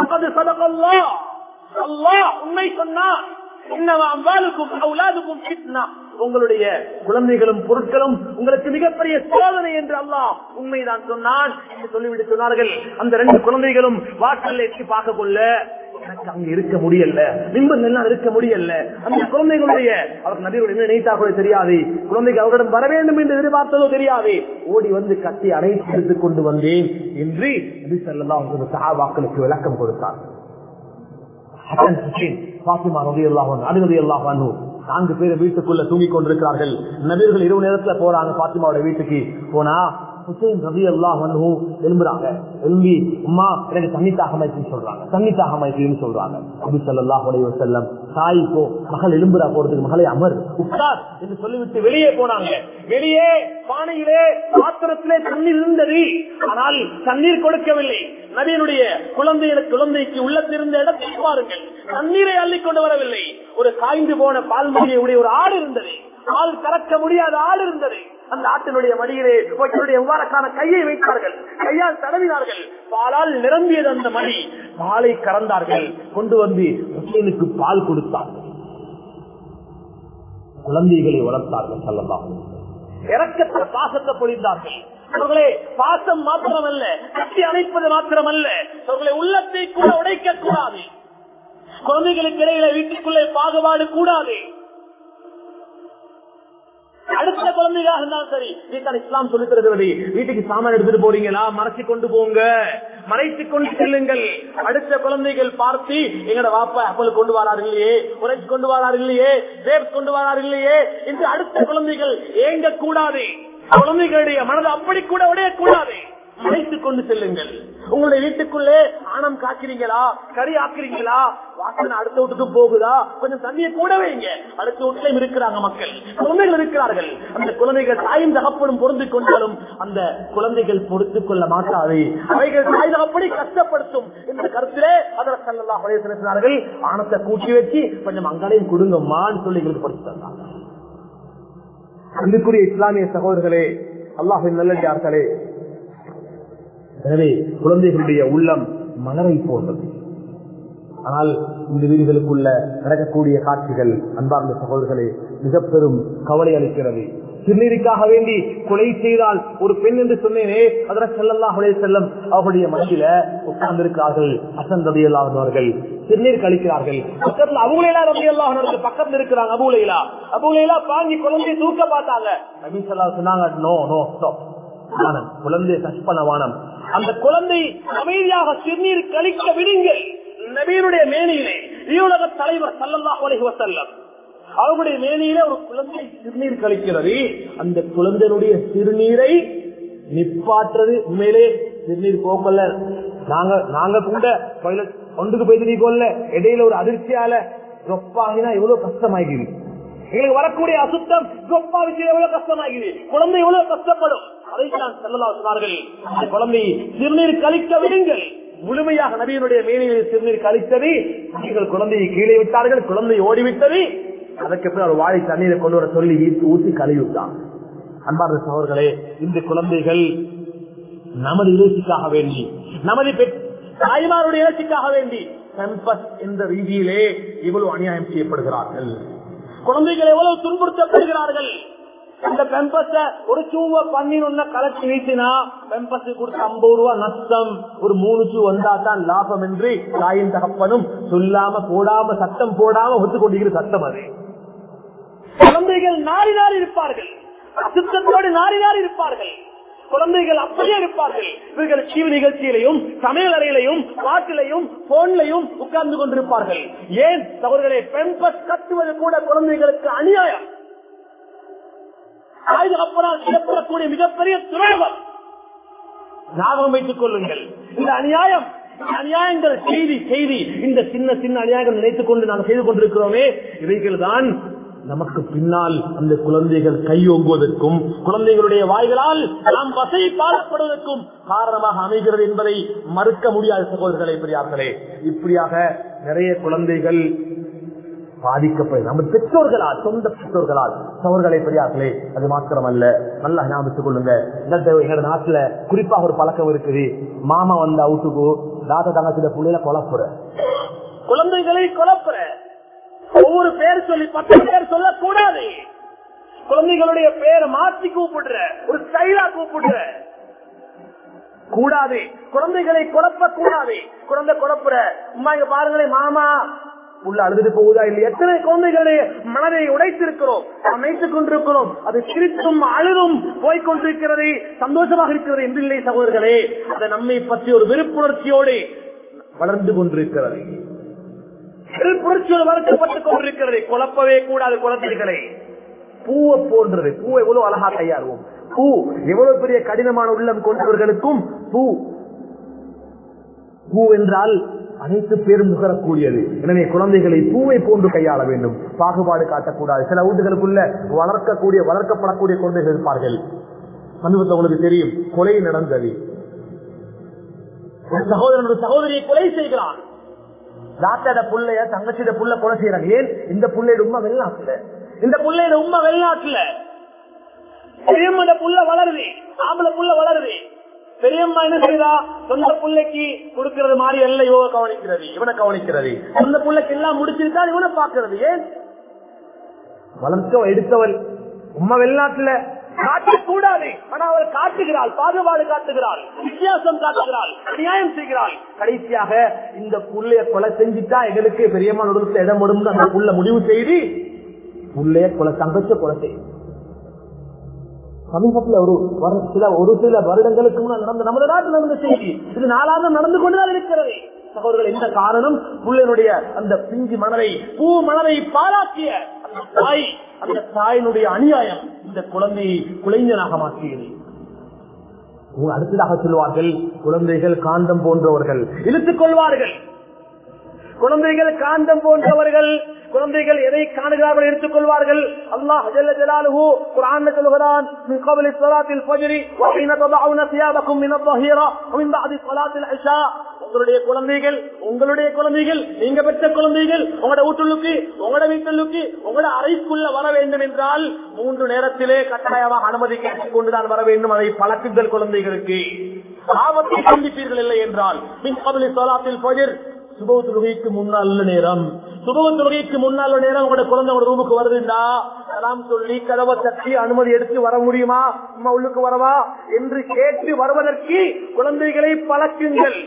உண்மை சொன்னார் உங்களுடைய குழந்தைகளும் பொருட்களும் உங்களுக்கு மிகப்பெரிய சோதனை என்று அல்லாஹ் உண்மைதான் சொன்னான் சொல்லிவிட்டு சொன்னார்கள் அந்த ரெண்டு குழந்தைகளும் வாசல்ல எட்டி பார்க்க கொள்ள எனக்கு அங்க இருக்க முடியல நிம்பல் எல்லாம் இருக்க முடியல அந்த குழந்தைகளுடைய அவர் நபியோட என்ன நினைத்தா கூட தெரியாது குழந்தைக்கு அவரிடம் வர வேண்டும் என்று எதிர்பார்த்ததோ தெரியாது ஓடி வந்து கட்டி அணைத்து எடுத்துக் கொண்டு வந்தேன் என்று நபி சொல்லலாம் சகாபாக்களுக்கு விளக்கம் கொடுத்தார் பாத்திமா ரவி அல்லாஹன் அனுமதி அல்லாஹானு நான்கு பேர் வீட்டுக்குள்ள தூங்கிக் கொண்டிருக்கிறார்கள் நபீர்கள் இரவு நேரத்துல போறாங்க பாத்திமாவோட வீட்டுக்கு போனா ஹுசைன் ரவி அல்லாஹ் எழும்புறாங்க எழும்பி அம்மா எனக்கு தண்ணி தாகமாய்க்குன்னு சொல்றாங்க தண்ணி தாகமாய்க்குன்னு சொல்றாங்க அபி சல்லாஹ் உடைய செல்லம் தாய் போ மகள் எழும்புறா போறதுக்கு மகளை அமர் உட்கார் என்று சொல்லிவிட்டு வெளியே போனாங்க வெளியே பானையிலே பாத்திரத்திலே தண்ணீர் இருந்தது ஆனால் தண்ணீர் கொடுக்கவில்லை நபியனுடைய குழந்தைகளுக்கு குழந்தைக்கு உள்ளத்திருந்த இடத்தை பாருங்கள் தண்ணீரை அள்ளி கொண்டு வரவில்லை ஒரு காய்ந்து போன பால்மொழியை உடைய ஒரு ஆடு இருந்தது பால் கறக்க முடியாத ஆடு இருந்தது அந்த ஆட்டினுடைய மடியிலே அவர்களுடைய முபாரக்கான கையை வைத்தார்கள் கையால் தடவினார்கள் பாலால் நிரம்பியது அந்த மடி பாலை கறந்தார்கள் கொண்டு வந்து ஹுசைனுக்கு பால் கொடுத்தார்கள் குழந்தைகளை வளர்த்தார்கள் சொல்லலாம் இறக்கத்தை பாசத்தை பொழிந்தார்கள் அவர்களே பாசம் மாத்திரமல்ல கட்டி அணைப்பது மாத்திரமல்ல அவர்களை உள்ளத்தை கூட உடைக்க கூடாது குழந்தைகளுக்கு இடையில வீட்டுக்குள்ளே பாகுபாடு கூடாது அடுத்த குழந்தைகளாக இருந்தாலும் சரி இதுதான் இஸ்லாம் சொல்லி தருகிறது வீட்டுக்கு சாமான் எடுத்துட்டு போறீங்களா மறைச்சு கொண்டு போங்க மறைத்து கொண்டு செல்லுங்கள் அடுத்த குழந்தைகள் பார்த்து எங்கட வாப்பா அப்பல் கொண்டு வராரு இல்லையே உரைச்சு கொண்டு வராரு இல்லையே தேவ் கொண்டு வராரு இல்லையே என்று அடுத்த குழந்தைகள் ஏங்க கூடாது குழந்தைகளுடைய மனதை அப்படி கூட உடையக்கூடாது அழைத்துக் கொண்டு செல்லுங்கள் உங்களுடைய வீட்டுக்குள்ளே ஆணம் காக்கிறீங்களா கறி ஆக்குறீங்களா வாசனை அடுத்த வீட்டுக்கு போகுதா கொஞ்சம் தண்ணியை கூட வைங்க அடுத்த வீட்டிலும் இருக்கிறாங்க மக்கள் குழந்தைகள் இருக்கிறார்கள் அந்த குழந்தைகள் தாயும் தகப்படும் பொருந்து கொண்டாலும் அந்த குழந்தைகள் பொறுத்துக் கொள்ள மாட்டாது அவைகள் தாய் தகப்படி கஷ்டப்படுத்தும் என்ற கருத்திலே அதில் செல்லலாம் சொன்னார்கள் ஆணத்தை கூட்டி வச்சு கொஞ்சம் அங்களையும் கொடுங்கம்மான்னு சொல்லி எங்களுக்கு படித்து தந்தாங்க அன்புக்குரிய இஸ்லாமிய சகோதரர்களே அல்லாஹின் நல்லடியார்களே எனவே குழந்தைகளுடைய உள்ளம் மலரை போன்றது ஆனால் இந்த வீடுகளுக்குள்ள நடக்கக்கூடிய காட்சிகள் அன்பார்ந்த சகோதரர்களே மிக பெரும் கவலை அளிக்கிறது சிறுநீருக்காக வேண்டி கொலை செய்தால் ஒரு பெண் என்று சொன்னேனே அதில் செல்லல்லா செல்லம் அவர்களுடைய மனதில உட்கார்ந்து இருக்கிறார்கள் அசன் ரவி அல்லாதவர்கள் சிறுநீர் கழிக்கிறார்கள் பக்கத்துல அபுலைலா ரவி அல்லாஹர்கள் பக்கத்துல இருக்கிறாங்க அபுலைலா அபுலைலா பாஞ்சி குழந்தைய தூக்க பார்த்தாங்க நபி சொல்லா சொன்னாங்க நோ நோ ஸ்டாப் வானம் குழந்தையை டச் பண்ண வானம் அந்த குழந்தை அமைதியாக சிறுநீர் கழிக்க விடுங்கள் நபீருடைய மேனியிலே ஈவுலக தலைவர் சல்லல்லா அலைஹி வசல்லம் அவருடைய மேனியிலே ஒரு குழந்தை சிறுநீர் கழிக்கிறது அந்த குழந்தையினுடைய சிறுநீரை நிப்பாட்டுறது உண்மையிலே சிறுநீர் போக்கல நாங்க நாங்க கூட toilet ஒன்றுக்கு போய் கொள்ள இடையில ஒரு அதிர்ச்சியால ரொப்பாகினா எவ்வளவு கஷ்டமாகிறது எங்களுக்கு வரக்கூடிய அசுத்தம் ரொப்பா விஷயம் எவ்வளவு கஷ்டமாகிறது குழந்தை எவ்வளவு கஷ்டப்படும் அதை நான் செல்லலாம் சொன்னார்கள் அந்த குழந்தையை சிறுநீர் கழிக்க விடுங்கள் முழுமையாக நபியினுடைய மேனியில் சிறுநீர் கழித்தது நீங்கள் குழந்தையை கீழே விட்டார்கள் குழந்தை ஓடிவிட்டது அதற்கு பிறகு ஒரு வாழை தண்ணீரை கொண்டு வர சொல்லி ஊசி கழுவி விட்டான் அன்பார்ந்த சகோதரர்களே இந்த குழந்தைகள் நமது இலட்சிக்காக வேண்டி நமது தாய்மாருடைய இலட்சிக்காக வேண்டி கம்பஸ் என்ற ரீதியிலே இவ்வளவு அநியாயம் செய்யப்படுகிறார்கள் குழந்தைகள் எவ்வளவு துன்புறுத்தப்படுகிறார்கள் அந்த பெம்பஸ ஒரு சூவ பண்ணினொன்ன கலச்சி வீசினா பெம்பஸ் கொடுத்த ஐம்பது ரூபா நஷ்டம் ஒரு மூணு சூ வந்தா தான் லாபம் என்று தாயின் தகப்பனும் சொல்லாம போடாம சட்டம் போடாம ஒத்துக்கொண்டிருக்கிற சட்டம் அது குழந்தைகள் நாரி நாரி இருப்பார்கள் அசுத்தத்தோடு நாரி நாரி இருப்பார்கள் குழந்தைகள் அப்படியே இருப்பார்கள் இவர்கள் டிவி நிகழ்ச்சியிலையும் சமையல் அறையிலையும் பாட்டிலையும் போன்லையும் உட்கார்ந்து கொண்டிருப்பார்கள் ஏன் அவர்களை பெம்பஸ் கட்டுவது கூட குழந்தைகளுக்கு அநியாயம் ஆயுதப்படால் செய்யப்படக்கூடிய மிகப்பெரிய துறைவம் ஞாபகம் வைத்துக் கொள்ளுங்கள் இந்த அநியாயம் அநியாயங்கள் செய்தி செய்தி இந்த சின்ன சின்ன அநியாயங்கள் நினைத்துக் கொண்டு நாம் செய்து கொண்டிருக்கிறோமே இவைகள் தான் நமக்கு பின்னால் அந்த குழந்தைகள் கையோங்குவதற்கும் குழந்தைகளுடைய வாய்களால் நாம் வசை பாடப்படுவதற்கும் காரணமாக அமைகிறது என்பதை மறுக்க முடியாத சகோதரர்களை பெரியார்களே இப்படியாக நிறைய குழந்தைகள் பாதிக்கப்படும் நம்ம பெற்றோர்களால் சொந்த பெற்றோர்களால் சவர்களை பெரியார்களே அது மாத்திரமல்ல நல்லா ஞாபகத்துக் கொள்ளுங்க எங்களோட நாட்டுல குறிப்பாக ஒரு பழக்கம் இருக்குது மாமா வந்த அவுட்டுக்கு தாத்தா தங்கச்சில புள்ளையில குழப்புற குழந்தைகளை குழப்புற ஒவ்வொரு பேர் சொல்லி பத்து பேர் சொல்லக்கூடாது குழந்தைகளுடைய பேரை மாற்றி கூப்பிடுற ஒரு ஸ்டைலா கூப்பிடுற கூடாது குழந்தைகளை குழப்ப கூடாது குழந்தை குழப்புற அம்மா இங்க பாருங்களேன் மாமா உள்ள அழுதுட்டு போகுதா இல்லை எத்தனை குழந்தைகளுடைய மனதை உடைத்திருக்கிறோம் அமைத்துக் கொண்டிருக்கிறோம் அது சிரித்தும் அழுதும் போய்கொண்டிருக்கிறது சந்தோஷமாக இருக்கிறது என்று இல்லை சகோதரர்களே அதை நம்மை பற்றி ஒரு விருப்புணர்ச்சியோடு வளர்ந்து கொண்டிருக்கிறது விருப்புணர்ச்சியோடு வளர்க்கப்பட்டுக் கொண்டிருக்கிறது குழப்பவே கூடாது குழந்தைகளை பூவை போன்றது பூவை எவ்வளவு அழகா கையாளுவோம் பூ எவ்வளவு பெரிய கடினமான உள்ளம் கொண்டவர்களுக்கும் பூ பூ என்றால் அனைத்து பேரும் நுகரக்கூடியது எனவே குழந்தைகளை பூவை போன்று கையாள வேண்டும் பாகுபாடு காட்டக்கூடாது சில வீடுகளுக்குள்ள வளர்க்கக்கூடிய வளர்க்கப்படக்கூடிய குழந்தைகள் இருப்பார்கள் சமீபத்தில் உங்களுக்கு தெரியும் கொலை நடந்தது ஒரு சகோதரன் ஒரு சகோதரியை கொலை செய்கிறான் தாத்தாட புள்ளைய தங்கச்சியோட புள்ள கொலை செய்யறாங்க ஏன் இந்த புள்ளையோட உண்மை வெளிநாட்டுல இந்த புள்ளையோட உண்மை வெளிநாட்டுல பெரியம்மட புள்ள வளருது ஆம்பளை புள்ள வளருது பெரியம்மா என்ன செய்தா சொந்த பிள்ளைக்கு கொடுக்கறது மாதிரி எல்லாம் இவ கவனிக்கிறது இவனை கவனிக்கிறது சொந்த பிள்ளைக்கு எல்லாம் முடிச்சிருக்கா இவனை பாக்குறது ஏன் வளர்க்க எடுத்தவள் உண்மை வெளிநாட்டுல காட்டக்கூடாது ஆனா அவள் காட்டுகிறாள் பாகுபாடு காட்டுகிறாள் வித்தியாசம் காட்டுகிறாள் நியாயம் செய்கிறாள் கடைசியாக இந்த புள்ளைய கொலை செஞ்சுட்டா எங்களுக்கு பெரியம்மா நடுவில் இடம் விடும் அந்த புள்ள முடிவு செய்து புள்ளைய கொலை தங்கச்ச கொலை செய்யும் சமீபத்தில் ஒரு வர- சில ஒரு சில வருடங்களுக்கு முன்னால் நடந்த நமது நாட்டில் நடந்த செய்தி இது நாளாக நடந்து கொண்டுதான் இருக்கிறது சகோதரர்கள் எந்த காரணம் புள்ளையினுடைய அந்த பிஞ்சு மணலை பூ மணலை பாராட்டிய அந்த தாய் அந்த தாயினுடைய அநியாயம் இந்த குழந்தையை குலைஞனாக மாற்றியது உங்க அடுத்ததாக சொல்வார்கள் குழந்தைகள் காந்தம் போன்றவர்கள் இழுத்துக் கொள்வார்கள் குழந்தைகள் காந்தம் போன்றவர்கள் குழந்தைகள் எதை காணுகிறார்கள் எடுத்துக் கொள்வார்கள் அல்லாஹ் ஜல்ல ஜலாலுஹு குர்ஆன்ல சொல்கிறான் மின் قبل صلاه الفجر وحين تضعون ثيابكم من الظهيره ومن بعد صلاه العشاء உங்களுடைய குழந்தைகள் உங்களுடைய குழந்தைகள் நீங்க பெற்ற குழந்தைகள் உங்களோட வீட்டுள்ளுக்கு உங்களோட வீட்டுள்ளுக்கு உங்களோட அறைக்குள்ள வர வேண்டும் என்றால் மூன்று நேரத்திலே கட்டாயமாக அனுமதி கேட்டுக் கொண்டுதான் வர வேண்டும் அதை பழக்குங்கள் குழந்தைகளுக்கு ஆபத்தை சந்திப்பீர்கள் இல்லை என்றால் மின் கபலி சொலாத்தில் பஜர் சுபவ தொழுகைக்கு முன்னால் உள்ள நேரம் சுபவ தொழுகைக்கு முன்னால் உள்ள நேரம் உங்களோட குழந்தை உங்களோட ரூமுக்கு வருதுண்டா சலாம் சொல்லி கதவை தட்டி அனுமதி எடுத்து வர முடியுமா அம்மா உள்ளுக்கு வரவா என்று கேட்டு வருவதற்கு குழந்தைகளை பழக்குங்கள்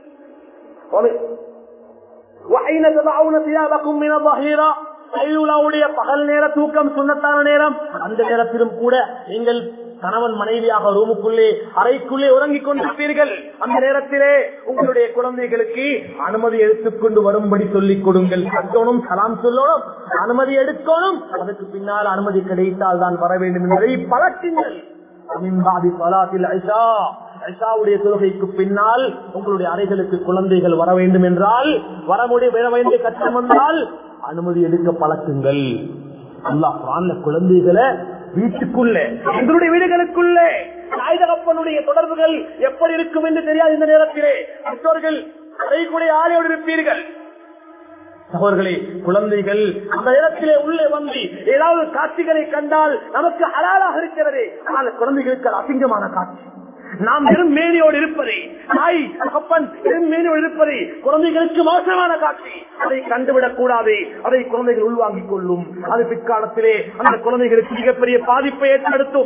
وَحِينَ تَضَعُونَ ثِيَابَكُم مِّنَ الظَّهِيرَةِ கையுலாவுடைய பகல் நேர தூக்கம் சுண்ணத்தான நேரம் அந்த நேரத்திலும் கூட நீங்கள் கணவன் மனைவியாக ரூமுக்குள்ளே அறைக்குள்ளே உறங்கிக் கொண்டிருப்பீர்கள் அந்த நேரத்திலே உங்களுடைய குழந்தைகளுக்கு அனுமதி எடுத்துக்கொண்டு வரும்படி சொல்லிக் கொடுங்கள் கட்டணும் சலாம் சொல்லணும் அனுமதி எடுக்கணும் அதுக்கு பின்னால் அனுமதி கிடைத்தால் தான் வர வேண்டும் என்பதை பழக்குங்கள் அமின்பாதி பலாத்தில் ஐஷா ஐஷாவுடைய தொழுகைக்கு பின்னால் உங்களுடைய அறைகளுக்கு குழந்தைகள் வர வேண்டும் என்றால் வர முடிய வர வேண்டிய கட்டம் வந்தால் அனுமதி எடுக்க பழக்குங்கள் அல்லாஹ் குரான்ல குழந்தைகளை வீட்டுக்குள்ளே எங்களுடைய வீடுகளுக்குள்ளே தாய் தகப்பனுடைய தொடர்புகள் எப்படி இருக்கும் என்று தெரியாது இந்த நேரத்திலே மற்றவர்கள் அறைக்குடைய ஆலையோடு இருப்பீர்கள் சகோதரர்களே குழந்தைகள் அந்த நேரத்திலே உள்ளே வந்து ஏதாவது காட்சிகளை கண்டால் நமக்கு ஹலாலாக இருக்கிறது ஆனால் குழந்தைகளுக்கு அது அசிங்கமான காட்சி நாம் வெறும் மேனியோடு இருப்பதை தாய் தகப்பன் வெறும் மேனியோடு இருப்பதை குழந்தைகளுக்கு மோசமான காட்சி அதை கண்டுவிடக் கூடாது அதை குழந்தைகள் உள்வாங்கிக் கொள்ளும் அது பிற்காலத்திலே அந்த குழந்தைகளுக்கு மிகப்பெரிய பாதிப்பை ஏற்படுத்தும்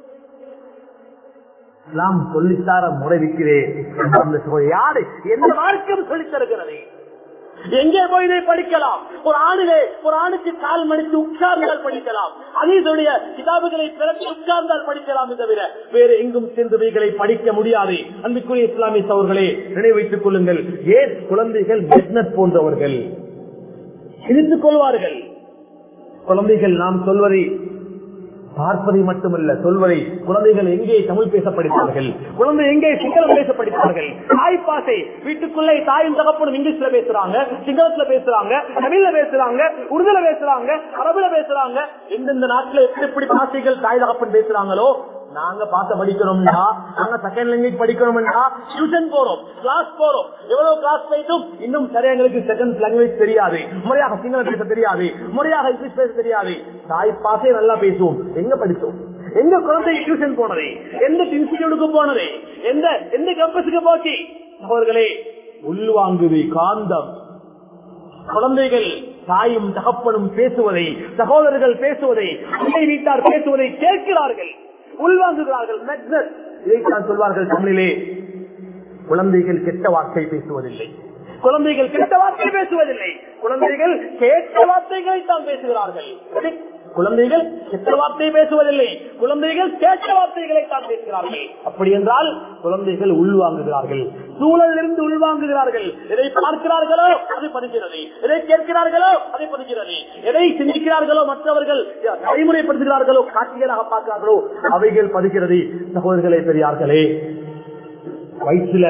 நாம் சொல்லித்தார முறை இருக்கிறேன் யாரு எந்த மார்க்கம் சொல்லித் தருகிறது எங்கே போய் இதை படிக்கலாம் ஒரு ஆணிலே ஒரு ஆணுக்கு கால் மணிக்கு உட்கார்ந்தால் படிக்கலாம் அதீதுடைய கிதாபுகளை பிறகு உட்கார்ந்தால் படிக்கலாம் தவிர வேறு எங்கும் சென்றவைகளை படிக்க முடியாது அன்புக்குரிய இஸ்லாமிய சவர்களே நினைவு வைத்துக் கொள்ளுங்கள் ஏன் குழந்தைகள் பிசினஸ் போன்றவர்கள் இணைத்துக் கொள்வார்கள் குழந்தைகள் நாம் சொல்வதை பார்ப்பதை மட்டுமல்ல சொல்வதை குழந்தைகள் எங்கே தமிழ் பேச படித்தார்கள் குழந்தை எங்கே சிங்களம் பேச படித்தார்கள் தாய் பாசை வீட்டுக்குள்ளே தாயும் தகப்பனும் இங்கிலீஷ்ல பேசுறாங்க சிங்களத்துல பேசுறாங்க தமிழ்ல பேசுறாங்க உருதுல பேசுறாங்க அரபுல பேசுறாங்க எந்தெந்த நாட்டுல எப்படி எப்படி பாசைகள் தாய் தகப்பன் பேசுறாங்களோ நாங்க பாச படிக்கணும்னா நாங்க செகண்ட் லாங்குவேஜ் படிக்கணும்னா டியூஷன் போறோம் கிளாஸ் போறோம் எவ்வளவு கிளாஸ் போயிட்டும் இன்னும் சரியா எங்களுக்கு செகண்ட் லாங்குவேஜ் தெரியாது முறையாக சிங்களம் பேச தெரியாது முறையாக இங்கிலீஷ் பேச தெரியாது தாய் பாசே நல்லா பேசுவோம் எங்க படித்தோம் எங்க குழந்தை டியூஷன் போனது எந்த இன்ஸ்டிடியூட்டுக்கு போனது எந்த எந்த கேம்பஸுக்கு போச்சு அவர்களே உள்வாங்குது காந்தம் குழந்தைகள் தாயும் தகப்பனும் பேசுவதை சகோதரர்கள் பேசுவதை அண்டை வீட்டார் பேசுவதை கேட்கிறார்கள் உள்வாங்குகிறார்கள் மேக்னஸ் இதைத்தான் சொல்வார்கள் தமிழிலே குழந்தைகள் கெட்ட வார்த்தை பேசுவதில்லை குழந்தைகள் கெட்ட வார்த்தை பேசுவதில்லை குழந்தைகள் கேட்ட வார்த்தைகளை தான் பேசுகிறார்கள் குழந்தைகள் கெட்ட வார்த்தை பேசுவதில்லை குழந்தைகள் கேட்ட வார்த்தைகளை தான் பேசுகிறார்கள் அப்படி என்றால் குழந்தைகள் உள்வாங்குகிறார்கள் சூழலில் இருந்து உள்வாங்குகிறார்கள் எதை பார்க்கிறார்களோ அது பதிக்கிறது எதை கேட்கிறார்களோ அதை பதிக்கிறது எதை சிந்திக்கிறார்களோ மற்றவர்கள் நடைமுறைப்படுத்துகிறார்களோ காட்சிகளாக பார்க்கிறார்களோ அவைகள் பதிக்கிறது சகோதரர்களே பெரியார்களே வயிற்றுல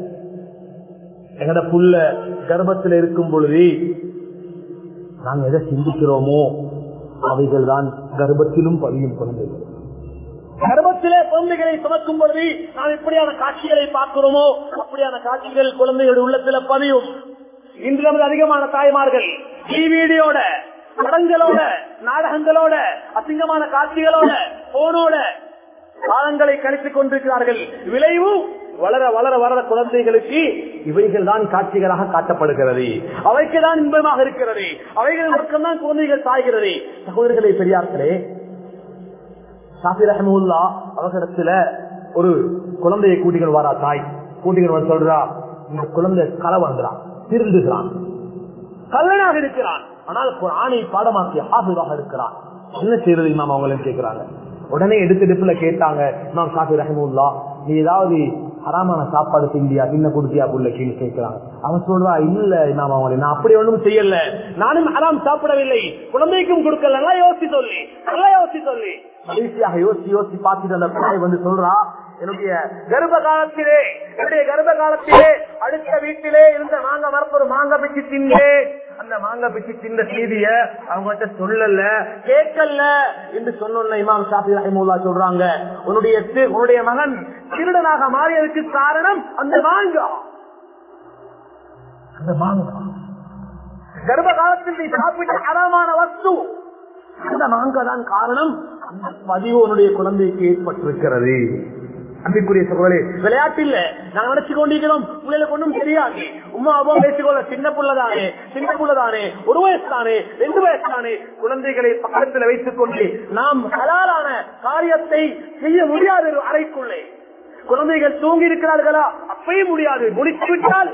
எங்கட புள்ள கர்ப்பத்தில் இருக்கும் பொழுது நாங்க எதை சிந்திக்கிறோமோ அவைகள் தான் கர்ப்பத்திலும் பதியும் குழந்தைகள் கர்ப்பத்திலே குழந்தைகளை சுமக்கும் பொழுது நாம் இப்படியான காட்சிகளை பார்க்கிறோமோ அப்படியான காட்சிகள் குழந்தைகளுடைய உள்ளத்துல பதியும் இன்று நமது அதிகமான தாய்மார்கள் டிவிடியோட படங்களோட நாடகங்களோட அசிங்கமான காட்சிகளோட போனோட காலங்களை கழித்துக் கொண்டிருக்கிறார்கள் விளைவு வளர வளர வளர குழந்தைகளுக்கு இவைகள் தான் காட்சிகளாக காட்டப்படுகிறது அவைக்கு தான் இன்பமாக இருக்கிறது அவைகள் மட்டும்தான் குழந்தைகள் சாய்கிறது சகோதரர்களே பெரியார்களே சாஃபி ரஹமுல்லா அவர்களிடத்துல ஒரு குழந்தையை கூட்டிகள் வாரா தாய் கூட்டிகள் வந்து சொல்றா இந்த குழந்தை களவாங்கிறான் திருந்துகிறான் கல்லனாக இருக்கிறான் ஆனால் குரானை பாடமாக்கிய ஹாபிதாக இருக்கிறான் என்ன செய்யறது இமாம் அவங்களும் கேட்கிறாங்க உடனே எடுத்தெடுப்புல கேட்டாங்க இமாம் சாஃபி ரஹமுல்லா நீ ஏதாவது ஹராமான சாப்பாடு திண்டியா தின்ன கொடுத்தியா புள்ளக்கின்னு கேட்கிறாங்க அவன் சொல்றா இல்ல இமாம் அவங்களை நான் அப்படி ஒன்றும் செய்யல நானும் ஹராம் சாப்பிடவில்லை குழந்தைக்கும் கொடுக்கல நல்லா யோசி சொல்லி நல்லா யோசி சொல்லி கடைசியாக யோசி யோசி பார்த்துட்டு அந்த தாய் வந்து சொல்றா என்னுடைய கர்ப்ப காலத்திலே என்னுடைய கர்ப்ப காலத்திலே அடுத்த வீட்டிலே இருந்த மாங்க மரப்பொரு மாங்க பிச்சு தின்னே அந்த மாங்க பிச்சு தின்ற செய்திய அவங்ககிட்ட சொல்லல கேட்கல என்று சொன்ன இமாம் ஷாஃபி ரஹிமுல்லா சொல்றாங்க உன்னுடைய தி- உன்னுடைய மகன் திருடனாக மாறியதுக்கு காரணம் அந்த மாங்கா அந்த மாங்கா கர்ப்ப காலத்தில் நீ சாப்பிட்ட அறமான வஸ்து அந்த மாங்கா தான் காரணம் அந்த பதிவு உன்னுடைய குழந்தைக்கு ஏற்பட்டிருக்கிறது அன்பிற்குரிய சகோதரே விளையாட்டு இல்ல நாங்க நினைச்சு கொண்டிருக்கிறோம் பிள்ளைகளுக்கு ஒன்றும் தெரியாது உமா அப்பா பேசிக்கொள்ள சின்ன புள்ளதானே சின்ன புள்ளதானே ஒரு வயசு தானே ரெண்டு வயசு தானே குழந்தைகளை பக்கத்தில் வைத்துக் கொண்டு நாம் ஹலாலான காரியத்தை செய்ய முடியாது ஒரு அறைக்குள்ளே குழந்தைகள் தூங்கி இருக்கிறார்களா அப்பயும் முடியாது முடித்து விட்டால்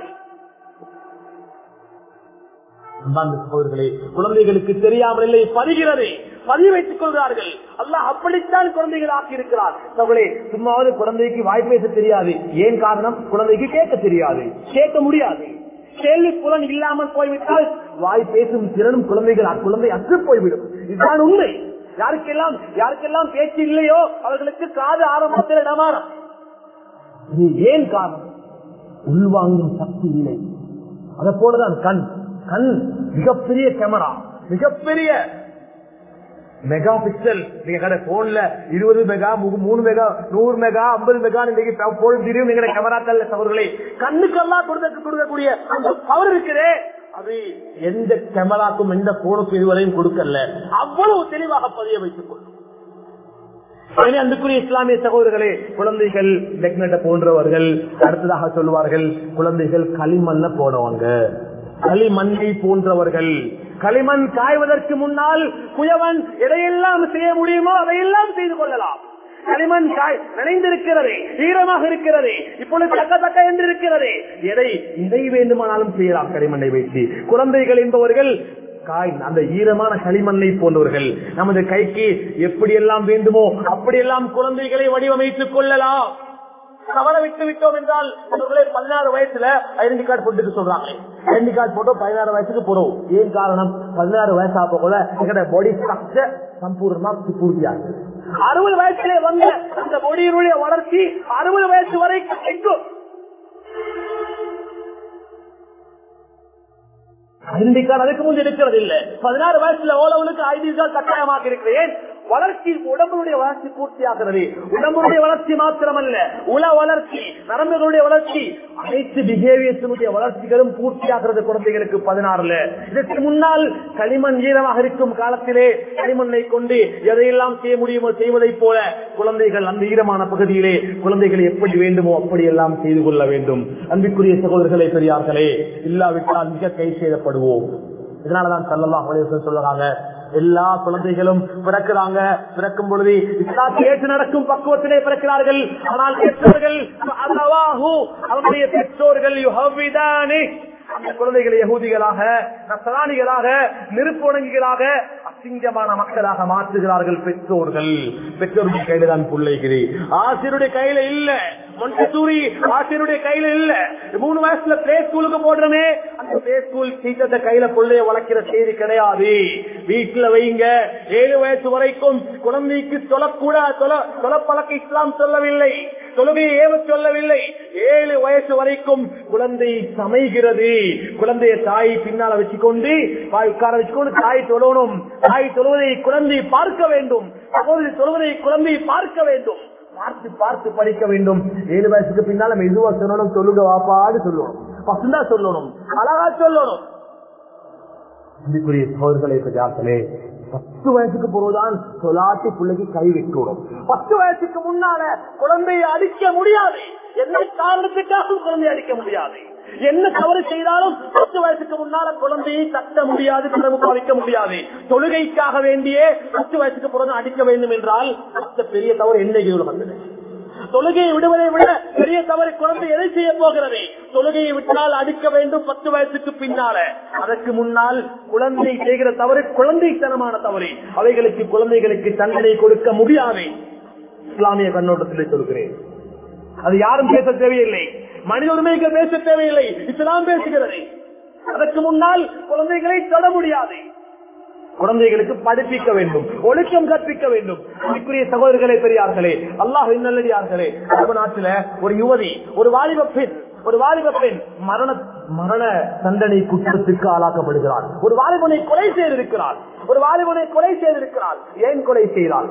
அன்பார்ந்த சகோதரர்களே குழந்தைகளுக்கு தெரியாமல் இல்லை பதிகிறது பதிவு வைத்துக் கொள்கிறார்கள் அல்லாஹ் அப்படித்தான் குழந்தைகள் ஆக்கி இருக்கிறார் சகோதரே சும்மாவது குழந்தைக்கு வாய் பேச தெரியாது ஏன் காரணம் குழந்தைக்கு கேட்க தெரியாது கேட்க முடியாது கேள்வி புலன் இல்லாமல் போய்விட்டால் வாய் பேசும் திறனும் குழந்தைகள் அக்குழந்தை அற்று போய்விடும் இதுதான் உண்மை யாருக்கெல்லாம் யாருக்கெல்லாம் பேச்சு இல்லையோ அவர்களுக்கு காது ஆரம்பத்தில் இடமானம் இது ஏன் காரணம் உள்வாங்கும் சக்தி இல்லை அதை போலதான் கண் கண் மிகப்பெரிய கேமரா மிகப்பெரிய மெகா பிக்சல் நீங்க கடை போன்ல இருபது மெகா மு- மூணு மெகா நூறு மெகா ஐம்பது மெகா இன்னைக்கு போன் தெரியும் நீங்க கேமராக்கள் சவர்களே கண்ணுக்கெல்லாம் கொடுக்க கொடுக்கக்கூடிய அந்த பவர் இருக்குதே அது எந்த கேமராக்கும் எந்த போனுக்கும் இதுவரையும் கொடுக்கல அவ்வளவு தெளிவாக பதிய வைத்துக் கொள்ளும் எனவே அன்புக்குரிய இஸ்லாமிய சகோதரர்களே குழந்தைகள் டெக்னட்ட போன்றவர்கள் அடுத்ததாக சொல்லுவார்கள் குழந்தைகள் களிமண்ண போனவங்க களிமண்ணை போன்றவர்கள் களிமண் காய்வதற்கு முன்னால் குயவன் எதையெல்லாம் செய்ய முடியுமோ அதையெல்லாம் செய்து கொள்ளலாம் களிமண் காய் நினைந்திருக்கிறது ஈரமாக இருக்கிறது இப்பொழுது தக்க தக்க என்று இருக்கிறது எதை எதை வேண்டுமானாலும் செய்யலாம் களிமண்ணை வைத்து குழந்தைகள் என்பவர்கள் காய் அந்த ஈரமான களிமண்ணை போன்றவர்கள் நமது கைக்கு எப்படியெல்லாம் வேண்டுமோ அப்படியெல்லாம் குழந்தைகளை வடிவமைத்துக் கொள்ளலாம் தவற விட்டு விட்டோம் என்றால் அவர்களே பதினாறு வயசுல ஐடென்டி கார்டு போட்டுக்கு சொல்றாங்க ஐடென்டி கார்டு போட்டோம் பதினாறு வயசுக்கு போறோம் ஏன் காரணம் பதினாறு வயசு ஆக கூட எங்களோட பாடி ஸ்ட்ரக்சர் சம்பூர்ணமா பூர்த்தியாகுது அறுபது வயசுல வந்த அந்த பொடியினுடைய வளர்ச்சி அறுபது வயசு வரைக்கும் எங்கும் ஐடென்டி கார்டு அதுக்கு முன் எடுக்கிறது இல்ல பதினாறு வயசுல ஓலவனுக்கு ஐடி கார்டு கட்டாயமாக இருக்கிறேன் வளர்ச்சி உடம்புடைய வளர்ச்சி பூர்த்தியாகிறது உடம்புடைய வளர்ச்சி மாத்திரமல்ல உல வளர்ச்சி நரம்புகளுடைய வளர்ச்சி அனைத்து பிஹேவியர்ஸினுடைய வளர்ச்சிகளும் பூர்த்தியாகிறது குழந்தைகளுக்கு பதினாறுல இதற்கு முன்னால் களிமண் ஈரமாக இருக்கும் காலத்திலே களிமண்ணை கொண்டு எதையெல்லாம் செய்ய முடியுமோ செய்வதைப் போல குழந்தைகள் அந்த ஈரமான பகுதியிலே குழந்தைகள் எப்படி வேண்டுமோ அப்படி எல்லாம் செய்து கொள்ள வேண்டும் அன்பிற்குரிய சகோதரர்களே பெரியார்களே இல்லாவிட்டால் மிக கை செய்யப்படுவோம் இதனாலதான் சல்லல்லாஹு அலைஹி வஸல்லம் சொல்றாங்க எல்லா குழந்தைகளும் பிறக்கிறாங்க பிறக்கும் பொழுது இஸ்லாத்தை ஏற்று நடக்கும் பக்குவத்திலே பிறக்கிறார்கள் ஆனால் பெற்றோர்கள் அல்லாஹு அவருடைய பெற்றோர்கள் யுஹவ்விதானி அந்த குழந்தைகளை யகூதிகளாக நசராணிகளாக நெருப்புணங்கிகளாக அசிங்கமான மக்களாக மாற்றுகிறார்கள் பெற்றோர்கள் பெற்றோருடைய கையில தான் பிள்ளைகிறி ஆசிரியருடைய கையில இல்ல மொண்டசூரி ஆசிரியருடைய கையில இல்ல மூணு வயசுல பிளே ஸ்கூலுக்கு போடுறமே அந்த பிளே ஸ்கூல் டீச்சர்த கையில பிள்ளைய வளர்க்கிற செய்தி கிடையாது வீட்டுல வைங்க ஏழு வயசு வரைக்கும் குழந்தைக்கு சொல்லக்கூட சொல்ல சொல்ல பழக்க இஸ்லாம் சொல்லவில்லை தொழுகையை ஏவ சொல்லவில்லை ஏழு வயசு வரைக்கும் குழந்தை சமைகிறது குழந்தைய தாய் பின்னால வச்சுக்கொண்டு வாய் உட்கார வச்சுக்கொண்டு தாய் தொழணும் தாய் தொழுவதை குழந்தை பார்க்க வேண்டும் சகோதரி தொழுவதை குழந்தை பார்க்க வேண்டும் பார்த்து பார்த்து படிக்க வேண்டும் ஏழு வயசுக்கு பின்னால மெதுவா சொல்லணும் சொல்லுங்க வாப்பாடு சொல்லுவோம் பசுந்தா சொல்லணும் அழகா சொல்லணும் அன்புக்குரிய சோழர்களை பெரியார்களே பத்து வயசுக்கு பிறகுதான் சொலாத்தி பிள்ளைக்கு கை வைக்கணும் பத்து வயசுக்கு முன்னால குழந்தையை அடிக்க முடியாது எந்த காரணத்துக்காகவும் குழந்தையை அடிக்க முடியாது என்ன தவறு செய்தாலும் பத்து வயசுக்கு முன்னால குழந்தையை தட்ட முடியாது கடவு பாவிக்க முடியாது தொழுகைக்காக வேண்டியே பத்து வயசுக்கு பிறகு அடிக்க வேண்டும் என்றால் அந்த பெரிய தவறு என்ன வந்தது தொழுகையை விடுவதை விட பெரிய தவறு குழந்தை எதை செய்ய போகிறது தொழுகையை விட்டால் அடிக்க வேண்டும் பத்து வயசுக்கு பின்னால அதற்கு முன்னால் குழந்தை செய்கிற தவறு குழந்தைத்தனமான தவறு அவைகளுக்கு குழந்தைகளுக்கு தண்டனை கொடுக்க முடியாது இஸ்லாமிய கண்ணோட்டத்திலே சொல்கிறேன் அது யாரும் பேச தேவையில்லை மனித உரிமைகள் பேச தேவையில்லை இஸ்லாம் பேசுகிறது அதற்கு முன்னால் குழந்தைகளை தொட முடியாது குழந்தைகளுக்கு படிப்பிக்க வேண்டும் ஒழுக்கம் கற்பிக்க வேண்டும் அதுக்குரிய சகோதரர்களே பெரியார்களே அல்லாஹ் நல்லடியார்களே நம்ம நாட்டில ஒரு யுவதி ஒரு வாலிப பெண் ஒரு வாலிப பெண் மரண மரண தண்டனை குற்றத்துக்கு ஆளாக்கப்படுகிறார் ஒரு வாலிபனை கொலை செய்திருக்கிறார் ஒரு வாலிபனை கொலை செய்திருக்கிறார் ஏன் கொலை செய்தார்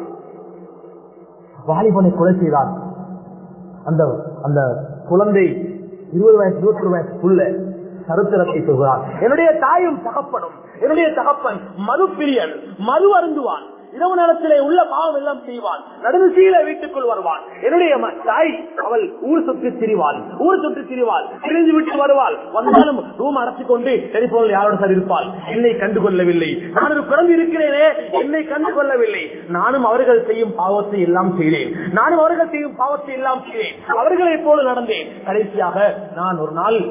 வாலிபனை கொலை செய்தார் அந்த அந்த குழந்தை இருபது வயசு இருபத்தி ஒரு வயசு புள்ள சரித்திரத்தை சொல்கிறார் என்னுடைய தாயும் தகப்பனும் என்னுடைய தகப்பன் மது பிரியன் மது அருந்துவான் இரவு நேரத்திலே உள்ள பாவம் எல்லாம் செய்வான் நடுநிசையில வீட்டுக்குள் வருவான் என்னுடைய ம- தாய் அவள் ஊர் சுற்றி திரிவாள் ஊர் சுற்றி திரிவாள் திரிந்து விட்டு வருவாள் வந்தாலும் ரூம் அடைச்சிக் கொண்டு டெலிபோனில் யாரோட சார் இருப்பாள் என்னை கண்டுகொள்ளவில்லை நான் ஒரு குழந்தை இருக்கிறேனே என்னை கண்டுகொள்ளவில்லை நானும் அவர்கள் செய்யும் பாவத்தை எல்லாம் செய்தேன் நானும் அவர்கள் செய்யும் பாவத்தை எல்லாம் செய்தேன் அவர்களை போல நடந்தேன் கடைசியாக நான் ஒரு நாள்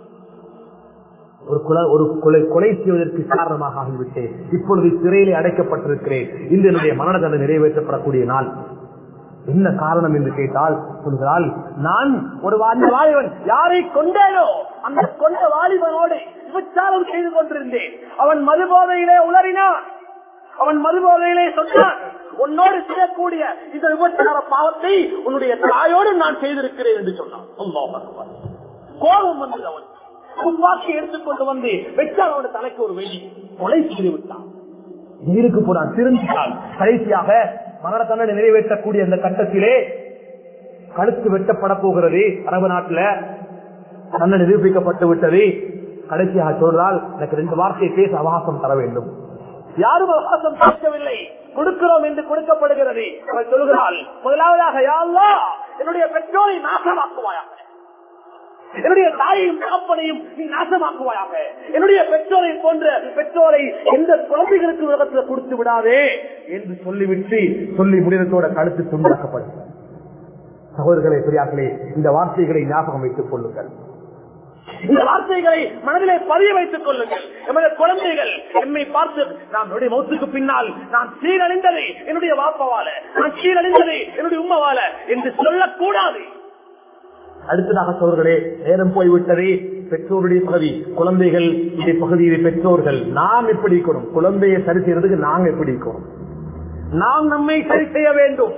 ஒரு கொலை ஒரு கொலை கொலை செய்வதற்கு காரணமாக ஆகிவிட்டேன் இப்பொழுது சிறையிலே அடைக்கப்பட்டிருக்கிறேன் இந்த என்னுடைய மரண தண்டனை நிறைவேற்றப்படக்கூடிய நாள் என்ன காரணம் என்று கேட்டால் சொல்கிறாள் நான் ஒரு வா- அந்த வாலிபன் யாரை கொண்டேனோ அந்த கொண்ட வாலிபனோடு விபச்சாரம் செய்து கொண்டிருந்தேன் அவன் மதுபோதையிலே உளறினான் அவன் மதுபோதையிலே சொன்னான் உன்னோடு செய்யக்கூடிய இந்த விபச்சார பாவத்தை உன்னுடைய தாயோடு நான் செய்திருக்கிறேன் என்று சொன்னான் அல்லாஹ் அக்பர். கோபம் வந்தது அவன் துப்பாக்கி எடுத்துக்கொண்டு வந்து வெச்சாரோட தலைக்கு ஒரு வெடி கொலை செய்து விட்டான் நீருக்கு போனான் திரும்பினான் கடைசியாக மரண தண்டனை நிறைவேற்றக்கூடிய அந்த கட்டத்திலே கழுத்து வெட்டப்பட போகிறது அரபு நாட்டுல தண்டனை நிரூபிக்கப்பட்டு விட்டது கடைசியாக சொல்றால் எனக்கு ரெண்டு வார்த்தையை பேச அவகாசம் தர வேண்டும் யாரும் அவகாசம் கேட்கவில்லை கொடுக்கிறோம் என்று கொடுக்கப்படுகிறது அவர் சொல்கிறாள் முதலாவதாக யா அல்லாஹ், என்னுடைய பெற்றோரை நாசமாக்குவாயாக என்னுடைய தாயையும் தகப்பனையும் நீ நாசமாக்குவாயாக என்னுடைய பெற்றோரை போன்ற பெற்றோரை எந்த குழந்தைகளுக்கு உலகத்தில் கொடுத்து விடாதே என்று சொல்லிவிட்டு சொல்லி முடிவத்தோட கழுத்து துண்டாக்கப்படுகிறது சகோதரர்களே பெரியார்களே இந்த வார்த்தைகளை ஞாபகம் வைத்துக் கொள்ளுங்கள் இந்த வார்த்தைகளை மனதிலே பதிய வைத்துக் கொள்ளுங்கள் எமது குழந்தைகள் என்னை பார்த்து நான் என்னுடைய மௌத்துக்கு பின்னால் நான் சீரழிந்தது என்னுடைய வாப்பவால நான் சீரழிந்தது என்னுடைய உம்மவால என்று சொல்லக்கூடாது அடுத்ததாக சோர்களே நேரம் போய்விட்டது பெற்றோருடைய பகுதி குழந்தைகள் இதை பகுதியிலே பெற்றோர்கள் நாம் எப்படி இருக்கணும் குழந்தையை சரி செய்யறதுக்கு நாங்க எப்படி இருக்கணும் நாம் நம்மை சரி செய்ய வேண்டும்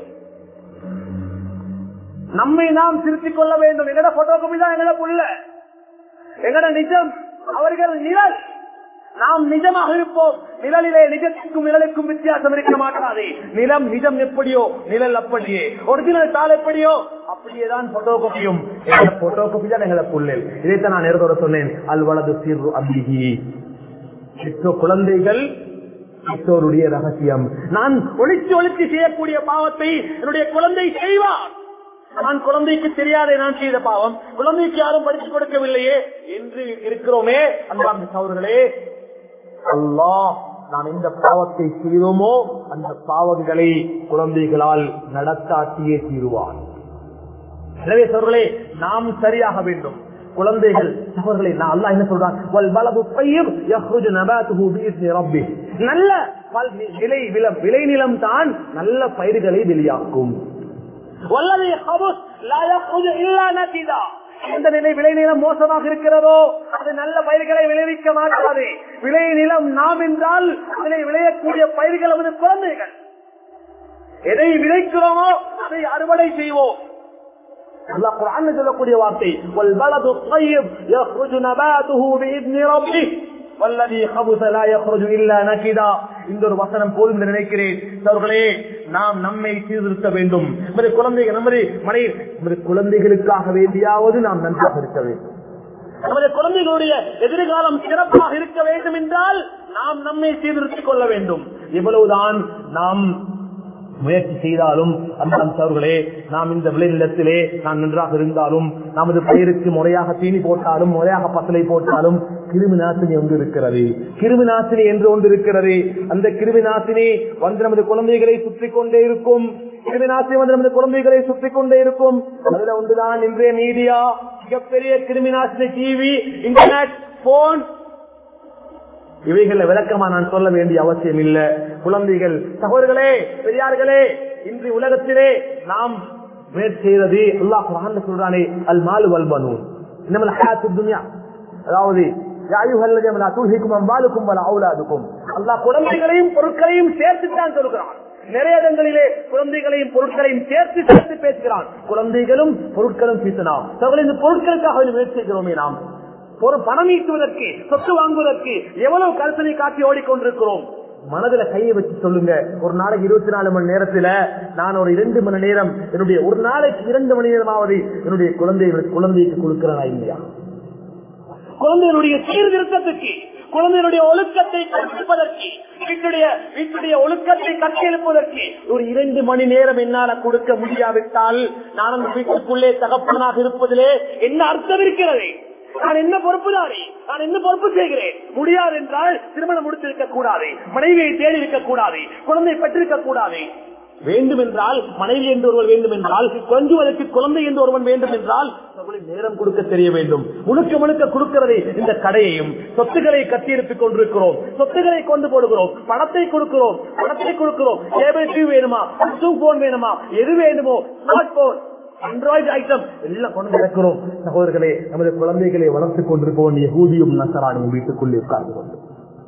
நம்மை நாம் திருத்திக் கொள்ள வேண்டும் எங்கட போட்டோ காப்பி தான் எங்கட புள்ள எங்கட நிஜம் அவர்கள் நிழல் நாம் நிஜமாக இருப்போம் நிழலிலே நிஜத்துக்கும் நிழலுக்கும் வித்தியாசம் இருக்க மாட்டாது நிலம் நிஜம் எப்படியோ நிழல் அப்படியே ஒரிஜினல் தாள் எப்படியோ அப்படியே தான் போட்டோ காப்பியும் போட்டோ காப்பி தான் எங்களை புள்ளல் இதைத்தான் நான் நேரத்தோட சொன்னேன் அல் வலது சீர்வு அபிகி பெற்றோர் குழந்தைகள் பெற்றோருடைய ரகசியம் நான் ஒளிச்சு ஒளிச்சு செய்யக்கூடிய பாவத்தை என்னுடைய குழந்தை செய்வார் நான் குழந்தைக்கு தெரியாதே நான் செய்த பாவம் குழந்தைக்கு யாரும் படித்து கொடுக்கவில்லையே என்று இருக்கிறோமே அன்பார்ந்த சவர்களே அல்லாஹ் நாம் எந்த பாவத்தை செய்தோமோ அந்த பாவங்களை குழந்தைகளால் நடத்தாட்டியே தீருவான் எனவே சவர்களே நாம் சரியாக வேண்டும் குழந்தைகள் சவர்களை நான் அல்லாஹ் என்ன சொல்றான் வல் வலது பையர் யஹ்ருஜு நபாத்துஹு பிஇஸ்னி ரப்பிஹ் நல்ல பல் விளை விளம் விளைநிலம் தான் நல்ல பயிர்களை வெளியாக்கும் வல்லதை ஹபுஸ் லா யஹ்ருஜு இல்லா நகிதா எந்த நிலை விளைநிலம் மோசமாக இருக்கிறதோ அது நல்ல பயிர்களை விளைவிக்க மாட்டாது விளைநிலம் நாம் என்றால் அதிலே விளையக்கூடிய பயிர்கள் நமது குழந்தைகள் எதை விளைக்கிறோமோ அதை அறுவடை செய்வோம் அல்லாஹ் குர்ஆன்ல சொல்லக்கூடிய வார்த்தை வல் பலது طيب يخرج نباته باذن ربه والذي خبث لا يخرج الا نكدا இந்த ஒரு வசனம் போதும் என்று நினைக்கிறேன் அவர்களே நாம் நம்மை சீர்திருத்த வேண்டும் நமது குழந்தைகள் நமது மனை நமது குழந்தைகளுக்காக வேண்டியாவது நாம் நன்றாக இருக்க வேண்டும் நமது குழந்தைகளுடைய எதிர்காலம் சிறப்பாக இருக்க வேண்டும் என்றால் நாம் நம்மை சீர்திருத்திக் கொள்ள வேண்டும் எவ்வளவுதான் நாம் முயற்சி செய்தாலும் அந்த அவர்களே நாம் இந்த விளைநிலத்திலே நாம் நன்றாக இருந்தாலும் நமது பயிருக்கு முறையாக தீனி போட்டாலும் முறையாக பசலை போட்டாலும் கிருமி நாசினி ஒன்று இருக்கிறது கிருமி நாசினி என்று ஒன்று இருக்கிறது அந்த கிருமி நாசினி வந்து நமது குழந்தைகளை சுற்றி கொண்டே இருக்கும் கிருமி நாசினி வந்து நமது குழந்தைகளை சுற்றி கொண்டே இருக்கும் அதுல ஒன்றுதான் இன்றைய மீடியா மிகப்பெரிய கிருமி நாசினி டிவி இன்டர்நெட் போன் இவைகளை விளக்கமா நான் சொல்ல வேண்டிய அவசியம் இல்ல குழந்தைகள் சகோதரர்களே பெரியார்களே இன்று உலகத்திலே நாம் முயற்சி செய்யறது அல்லாஹ் குரான்ல சொல்றானே அல் மாலு வல்பனூன் இன்னமல் ஹயாத்து துன்யா அதாவது குழந்தைகளையும் பொருட்களையும் சேர்த்து தான் சொல்கிறான் நிறைய இடங்களிலே குழந்தைகளையும் பொருட்களையும் சேர்த்து சேர்த்து பேசுகிறான் குழந்தைகளும் பொருட்களும் பேசலாம் இந்த பொருட்களுக்காக முயற்சி செய்கிறோமே நாம் ஒரு பணம் ஈட்டுவதற்கு சொத்து வாங்குவதற்கு எவ்வளவு கருத்தனை காட்டி ஓடிக்கொண்டிருக்கிறோம் மனதுல கையை வச்சு சொல்லுங்க ஒரு நாளைக்கு இருபத்தி நாலு மணி நேரத்துல நான் ஒரு இரண்டு மணி நேரம் என்னுடைய ஒரு நாளைக்கு இரண்டு மணி நேரமாவது என்னுடைய குழந்தை குழந்தைக்கு கொடுக்கிறதா இல்லையா குழந்தைகளுடைய சீர்திருத்தத்துக்கு குழந்தைகளுடைய ஒழுக்கத்தை கற்பிப்பதற்கு வீட்டுடைய வீட்டுடைய ஒழுக்கத்தை கட்டியெழுப்பதற்கு ஒரு இரண்டு மணி நேரம் என்னால கொடுக்க முடியாவிட்டால் நான் அந்த வீட்டுக்குள்ளே தகப்பனாக இருப்பதிலே என்ன அர்த்தம் இருக்கிறது நான் என்ன பொறுப்புதாரி நான் என்ன பொறுப்பு செய்கிறேன் முடியாது என்றால் திருமணம் முடித்திருக்க கூடாது மனைவியை தேடி இருக்க கூடாது குழந்தை பெற்றிருக்க கூடாது வேண்டும் என்றால் மனைவி என்று ஒருவர் வேண்டும் என்றால் கொஞ்சுவதற்கு குழந்தை என்று ஒருவன் வேண்டும் என்றால் நேரம் கொடுக்க தெரிய வேண்டும் முழுக்க முழுக்க கொடுக்கிறது இந்த கடையையும் சொத்துக்களை கட்டியிருப்பிக் கொண்டிருக்கிறோம் சொத்துக்களை கொண்டு போடுகிறோம் பணத்தை கொடுக்கிறோம் பணத்தை கொடுக்கிறோம் கேபிள் டிவி வேணுமா போன் வேணுமா எது வேண்டுமோ ஸ்மார்ட் போன் ஆண்ட்ராய்டு ஐட்டம் எல்லாம் கொண்டு நடக்கிறோம் சகோதரர்களே நமது குழந்தைகளை வளர்த்துக் கொண்டிருப்போம் யகூதியும் நசராணியும் வீட்டுக்குள்ளே உட்கார்ந்து கொண்டு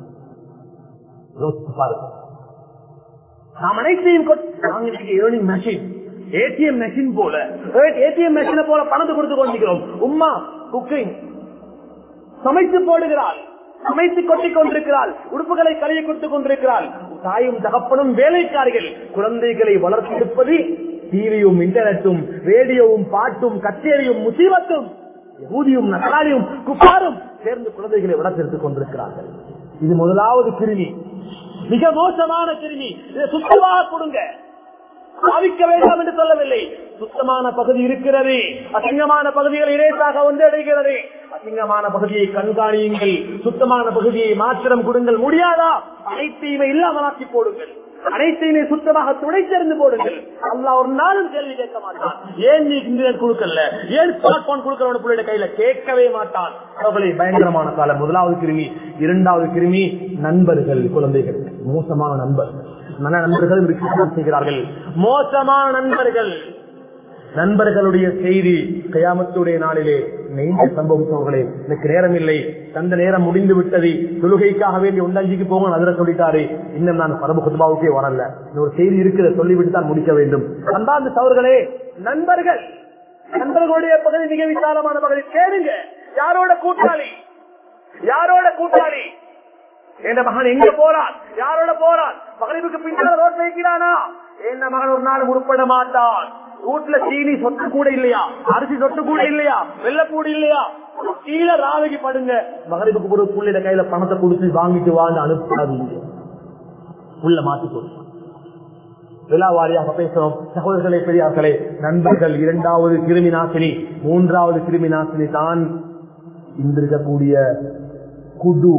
பாருங்க நாம் அனைத்தையும் ஏர்னிங் மெஷின் ஏடிஎம் மெஷின் போல ஏடிஎம் மெஷினை போல பணத்தை கொடுத்து கொண்டிருக்கிறோம் உமா குக்கிங் சமைத்து போடுகிறாள் சமைத்து கொட்டிக் கொண்டிருக்கிறாள் உடுப்புகளை கழுவி கொடுத்துக் கொண்டிருக்கிறாள் தாயும் தகப்பனும் வேலைக்காரிகள் குழந்தைகளை வளர்த்தெடுப்பது டிவியும் இன்டர்நெட்டும் ரேடியோவும் பாட்டும் கச்சேரியும் முசீபத்தும் ஊதியும் நகராளியும் குப்பாரும் சேர்ந்து குழந்தைகளை வளர்த்தெடுத்துக் கொண்டிருக்கிறார்கள் இது முதலாவது கிருமி மிக மோசமான கிருமி இதை சுத்தமாக கொடுங்க பாவிக்க வேண்டாம் என்று சொல்லவில்லை சுத்தமான பகுதி இருக்கிறது அசிங்கமான பகுதிகள் இணையத்தாக வந்து அடைகிறது அசிங்கமான பகுதியை கண்காணியுங்கள் சுத்தமான பகுதியை மாத்திரம் கொடுங்கள் முடியாதா அனைத்தையுமே இல்லாமலாக்கி போடுங்கள் அனைத்தையுமே சுத்தமாக துடைத்தெறிந்து போடுங்கள் அல்லா ஒரு நாளும் கேள்வி கேட்க மாட்டான் ஏன் நீ இன்டர்நெட் கொடுக்கல ஏன் ஸ்மார்ட் போன் கொடுக்கறவன பிள்ளைய கையில கேட்கவே மாட்டான் அவர்களை பயங்கரமான காலம் முதலாவது கிருமி இரண்டாவது கிருமி நண்பர்கள் குழந்தைகள் மோசமான நண்பர்கள் நல்ல நண்பர்கள் விருட்சம் செய்கிறார்கள் மோசமான நண்பர்கள் நண்பர்களுடைய செய்தி கயாமத்துடைய நாளிலே நீண்ட சம்பவித்தவர்களே எனக்கு நேரம் இல்லை தந்த நேரம் முடிந்து விட்டது தொழுகைக்காக வேண்டி உண்டாஞ்சிக்கு போங்க அதிர சொல்லிட்டாரு இன்னும் நான் பரபு குதுபாவுக்கே வரல ஒரு செய்தி இருக்கிற சொல்லிவிட்டு தான் முடிக்க வேண்டும் அந்தாந்து சவர்களே நண்பர்கள் நண்பர்களுடைய பகுதி மிக விசாலமான பகுதி கேளுங்க யாரோட கூட்டாளி யாரோட கூட்டாளி என் மகன் எங்க போறான் யாரோட போறான் மகனுக்கு பின்னால ரோட் வைக்கிறானா என் மகன் ஒரு நாள் உருப்பட மாட்டான் வீட்டுல சீனி சொத்து கூட இல்லையா அரிசி சொத்து கூட இல்லையா வெள்ளப்பூடி இல்லையா கீழே ராவகி படுங்க மகனுக்கு ஒரு புள்ளிட கையில பணத்தை கொடுத்து வாங்கிட்டு வாங்க அனுப்பாதீங்க உள்ள மாத்தி கொடுப்பான் விழாவாரியாக பேசுறோம் சகோதரர்களே பெரியார்களே நண்பர்கள் இரண்டாவது கிருமி நாசினி மூன்றாவது கிருமி நாசினி தான் இன்றிருக்கக்கூடிய குடு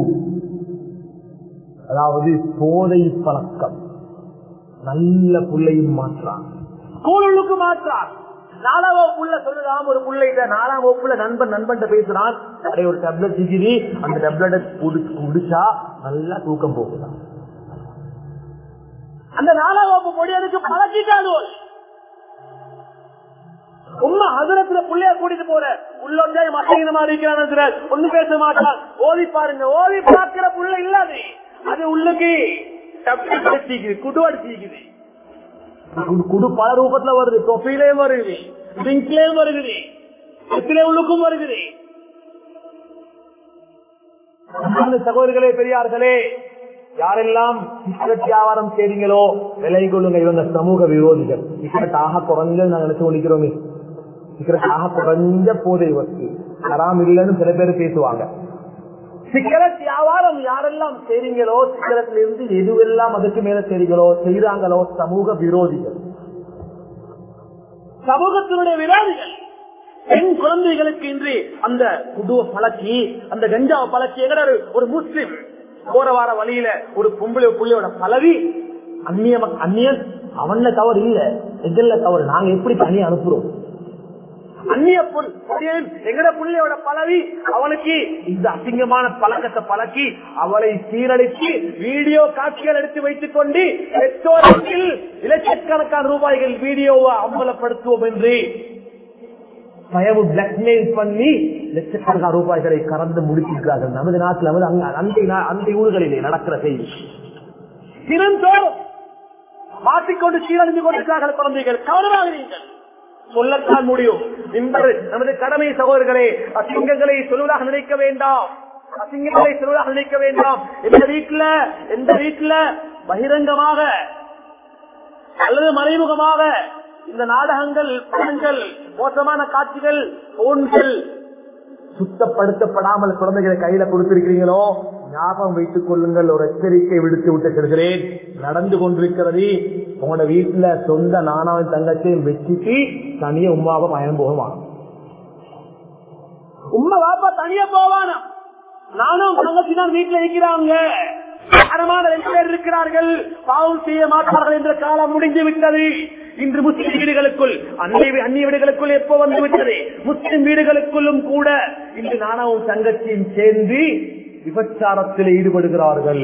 அதாவது போதை பழக்கம் நல்ல புள்ளையும் மாற்றான் ஸ்கூலுக்கு மாற்றான் நாலாம் வகுப்புள்ள சொல்லுறாம் ஒரு பிள்ளைகிட்ட நாலாம் வகுப்புல நண்பன் நண்பன் பேசுறான் அதே ஒரு டேப்லெட் சிகிரி அந்த டேப்லெட்டை குடிச்சா நல்லா தூக்கம் போகுதான் அந்த நாலாம் வகுப்பு முடியதுக்கு பழக்கிட்டாலும் உண்மை அதரத்துல புள்ளைய கூட்டிட்டு போற உள்ளே மசீனமா இருக்கிறான் ஒண்ணு பேச மாட்டான் ஓதி பாருங்க ஓதி பார்க்கிற புள்ள இல்லாது அது உள்ளுக்கு குடு அடிச்சிக்குது குடு பல ரூபத்துல வருது தொப்பிலையும் வருது ட்ரிங்க்லயும் வருகுது எத்திலே உள்ளுக்கும் வருகுது சகோதரிகளே பெரியார்களே யாரெல்லாம் சிகரெட் வியாபாரம் செய்றீங்களோ விலை கொள்ளுங்க இவங்க சமூக விரோதிகள் சிகரெட் ஆக குறைஞ்சு நாங்க நினைச்சு கொண்டிருக்கிறோமே சிகரெட்டாக குறைஞ்ச போதை வஸ்து ஹராம் இல்லைன்னு சில பேர் பேசுவாங்க சிகரெட் வியாபாரம் யாரெல்லாம் செய்றீங்களோ சிகரெட்ல இருந்து எதுவெல்லாம் அதுக்கு மேல செய்றீங்களோ செய்றாங்களோ சமூக விரோதிகள் சமூகத்தினுடைய விரோதிகள் பெண் குழந்தைகளுக்கு இன்று அந்த குடுவ பழக்கி அந்த கஞ்சாவை பழக்கி எங்கட ஒரு- ஒரு முஸ்லிம் போற வார வழியில ஒரு பொம்பளை புள்ளையோட பழவி அந்நிய மக்- அந்நியன் அவன்ல தவறு இல்ல எதிரில தவறு நாங்க எப்படி தனி அனுப்புறோம் அந்நிய புல் ஏன் எங்கட புள்ளையோட பழவி அவனுக்கு இந்த அசிங்கமான பழக்கத்தை பழக்கி அவளை சீரழித்து வீடியோ காட்சிகள் எடுத்து வைத்துக் கொண்டு பெற்றோர்கள் இலட்சக்கணக்கான ரூபாய்கள் வீடியோவை அம்பலப்படுத்துவோம் என்று பயவு பிளாக்மெயில் பண்ணி லட்சக்கணக்கான ரூபாய்களை கறந்து முடித்திருக்கிறார்கள் நமது நாட்டில் நமது அங்க- அந்த நா- அந்த ஊர்களிலே நடக்கிற செய்தி தினந்தோறும் மாட்டிக்கொண்டு சீரழிந்து கொண்டிருக்கிறார்கள் குழந்தைகள் கவனமாக நீங்கள் சொல்லத்தான் முடியும் இன்று நமது கடமை சகோதரர்களே அசிங்கங்களை சொல்வதாக நினைக்க வேண்டாம் அசிங்கங்களை சொல்வதாக நினைக்க வேண்டாம் எந்த வீட்டுல எந்த வீட்டுல பகிரங்கமாக அல்லது மறைமுகமாக இந்த நாடகங்கள் படங்கள் மோசமான காட்சிகள் போன்கள் சுத்தப்படுத்தப்படாமல் குழந்தைகளை கையில கொடுத்திருக்கிறீங்களோ ஞாபகம் வைத்துக் கொள்ளுங்கள் ஒரு எச்சரிக்கை விடுத்து விட்டு செல்கிறேன் நடந்து கொண்டிருக்கிறது உங்களோட வீட்டுல சொந்த நானாவின் தங்கத்தையும் வச்சுட்டு தனிய உமாவை பயணம் போகலாம் உண்மை வாப்பா தனியா போவானா நானும் தங்கச்சி தான் வீட்டுல இருக்கிறாங்க தரமான ரெண்டு பேர் இருக்கிறார்கள் பாவம் செய்ய மாட்டார்கள் என்ற காலம் முடிந்து விட்டது இன்று முஸ்லிம் வீடுகளுக்குள் அன்னை அந்நிய வீடுகளுக்குள் எப்போ வந்து விட்டது முஸ்லிம் வீடுகளுக்குள்ளும் கூட இன்று நானாவும் தங்கச்சியும் சேர்ந்து விபச்சாரத்தில் ஈடுபடுகிறார்கள்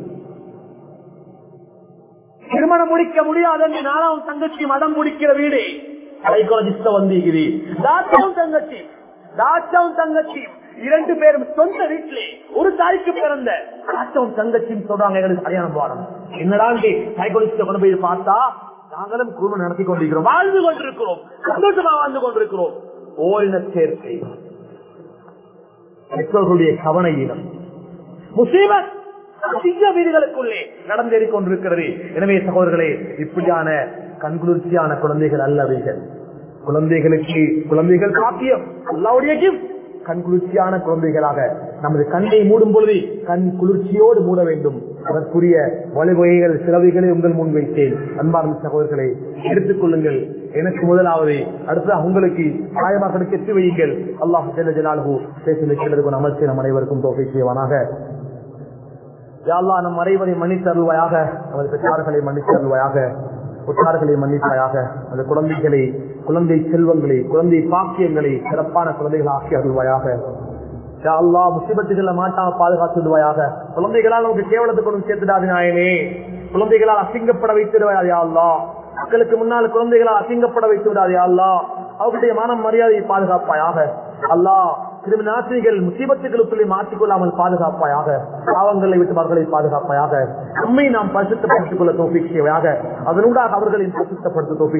திருமணம் முடிக்க முடியாது என்று நானும் தங்கச்சி மடம் முடிக்கிற வீடு சைக்காலஜிஸ்ட வந்திருக்குது தாத்தாவும் தங்கச்சி தாத்தாவும் தங்கச்சி இரண்டு பேரும் சொந்த வீட்டிலே ஒரு தாய்க்கு பிறந்த தாத்தவும் தங்கச்சியும் சொல்றாங்க எங்களுக்கு கல்யாணம் பாடம் என்னடா சைக்காலஜிஸ்ட கொண்டு போய் பார்த்தா நாங்களும் குடும்பம் நடத்தி கொண்டிருக்கிறோம் வாழ்ந்து கொண்டிருக்கிறோம் சந்தோஷமா வாழ்ந்து கொண்டிருக்கிறோம் ஓரின சேர்க்கை பெற்றோர்களுடைய கவன ஈனம் முசீபத் அதிக வீடுகளுக்குள்ளே நடந்தேறிக் கொண்டிருக்கிறது எனவே சகோதரர்களே இப்படியான கண்குளிர்ச்சியான குழந்தைகள் அல்லவைகள் குழந்தைகளுக்கு குழந்தைகள் காப்பியம் அல்லாவுடைய gift. கண் குளிர்ச்சியான குழந்தைகளாக நமது கண்ணை மூடும் பொழுது கண் குளிர்ச்சியோடு மூட வேண்டும் அதற்குரிய வழிவகைகள் சிலவைகளை உங்கள் முன் வைத்தேன் அன்பார்ந்த சகோதரர்களை எடுத்துக் கொள்ளுங்கள் எனக்கு முதலாவது அடுத்த உங்களுக்கு தாயமார்களுக்கு எட்டு வையுங்கள் அல்லாஹ் ஜெல்ல ஜலாலுஹு பேசி வைக்கிறதுக்கு அமர்ச்சி நம் அனைவருக்கும் தோகை செய்வானாக யாழ்லா நம் மறைவதை மன்னித்தருள்வாயாக நமது பெற்றார்களை மன்னித்தருள்வாயாக உற்றார்களை மன்னிப்பாயாக அந்த குழந்தைகளை குழந்தை செல்வங்களை குழந்தை பாக்கியங்களை சிறப்பான குழந்தைகள் ஆக்கி அருள்வாயாக யா அல்லாஹ் முசிபத்துகளை மாட்டாம பாதுகாத்துடுவாயாக குழந்தைகளால் நமக்கு கேவலத்தை கொண்டு சேர்த்துடாது நாயனே குழந்தைகளால் அசிங்கப்பட வைத்துடுவாயா யா அல்லாஹ் மக்களுக்கு முன்னால் குழந்தைகளால் அசிங்கப்பட வைத்து விடாதே அல்லாஹ் அவருடைய மானம் மரியாதையை பாதுகாப்பாயாக அல்லாஹ் கிருமி நாசினிகள் முசீபத்துகளுக்குள்ளே மாற்றிக்கொள்ளாமல் பாதுகாப்பாயாக பாவங்களை விட்டு அவர்களை பாதுகாப்பாயாக நம்மை நாம் பரிசுத்தப்படுத்திக் கொள்ள தோப்பிக்கையாக அதனூடாக அவர்களின் பரிசுத்தப்படுத்த தோப்பி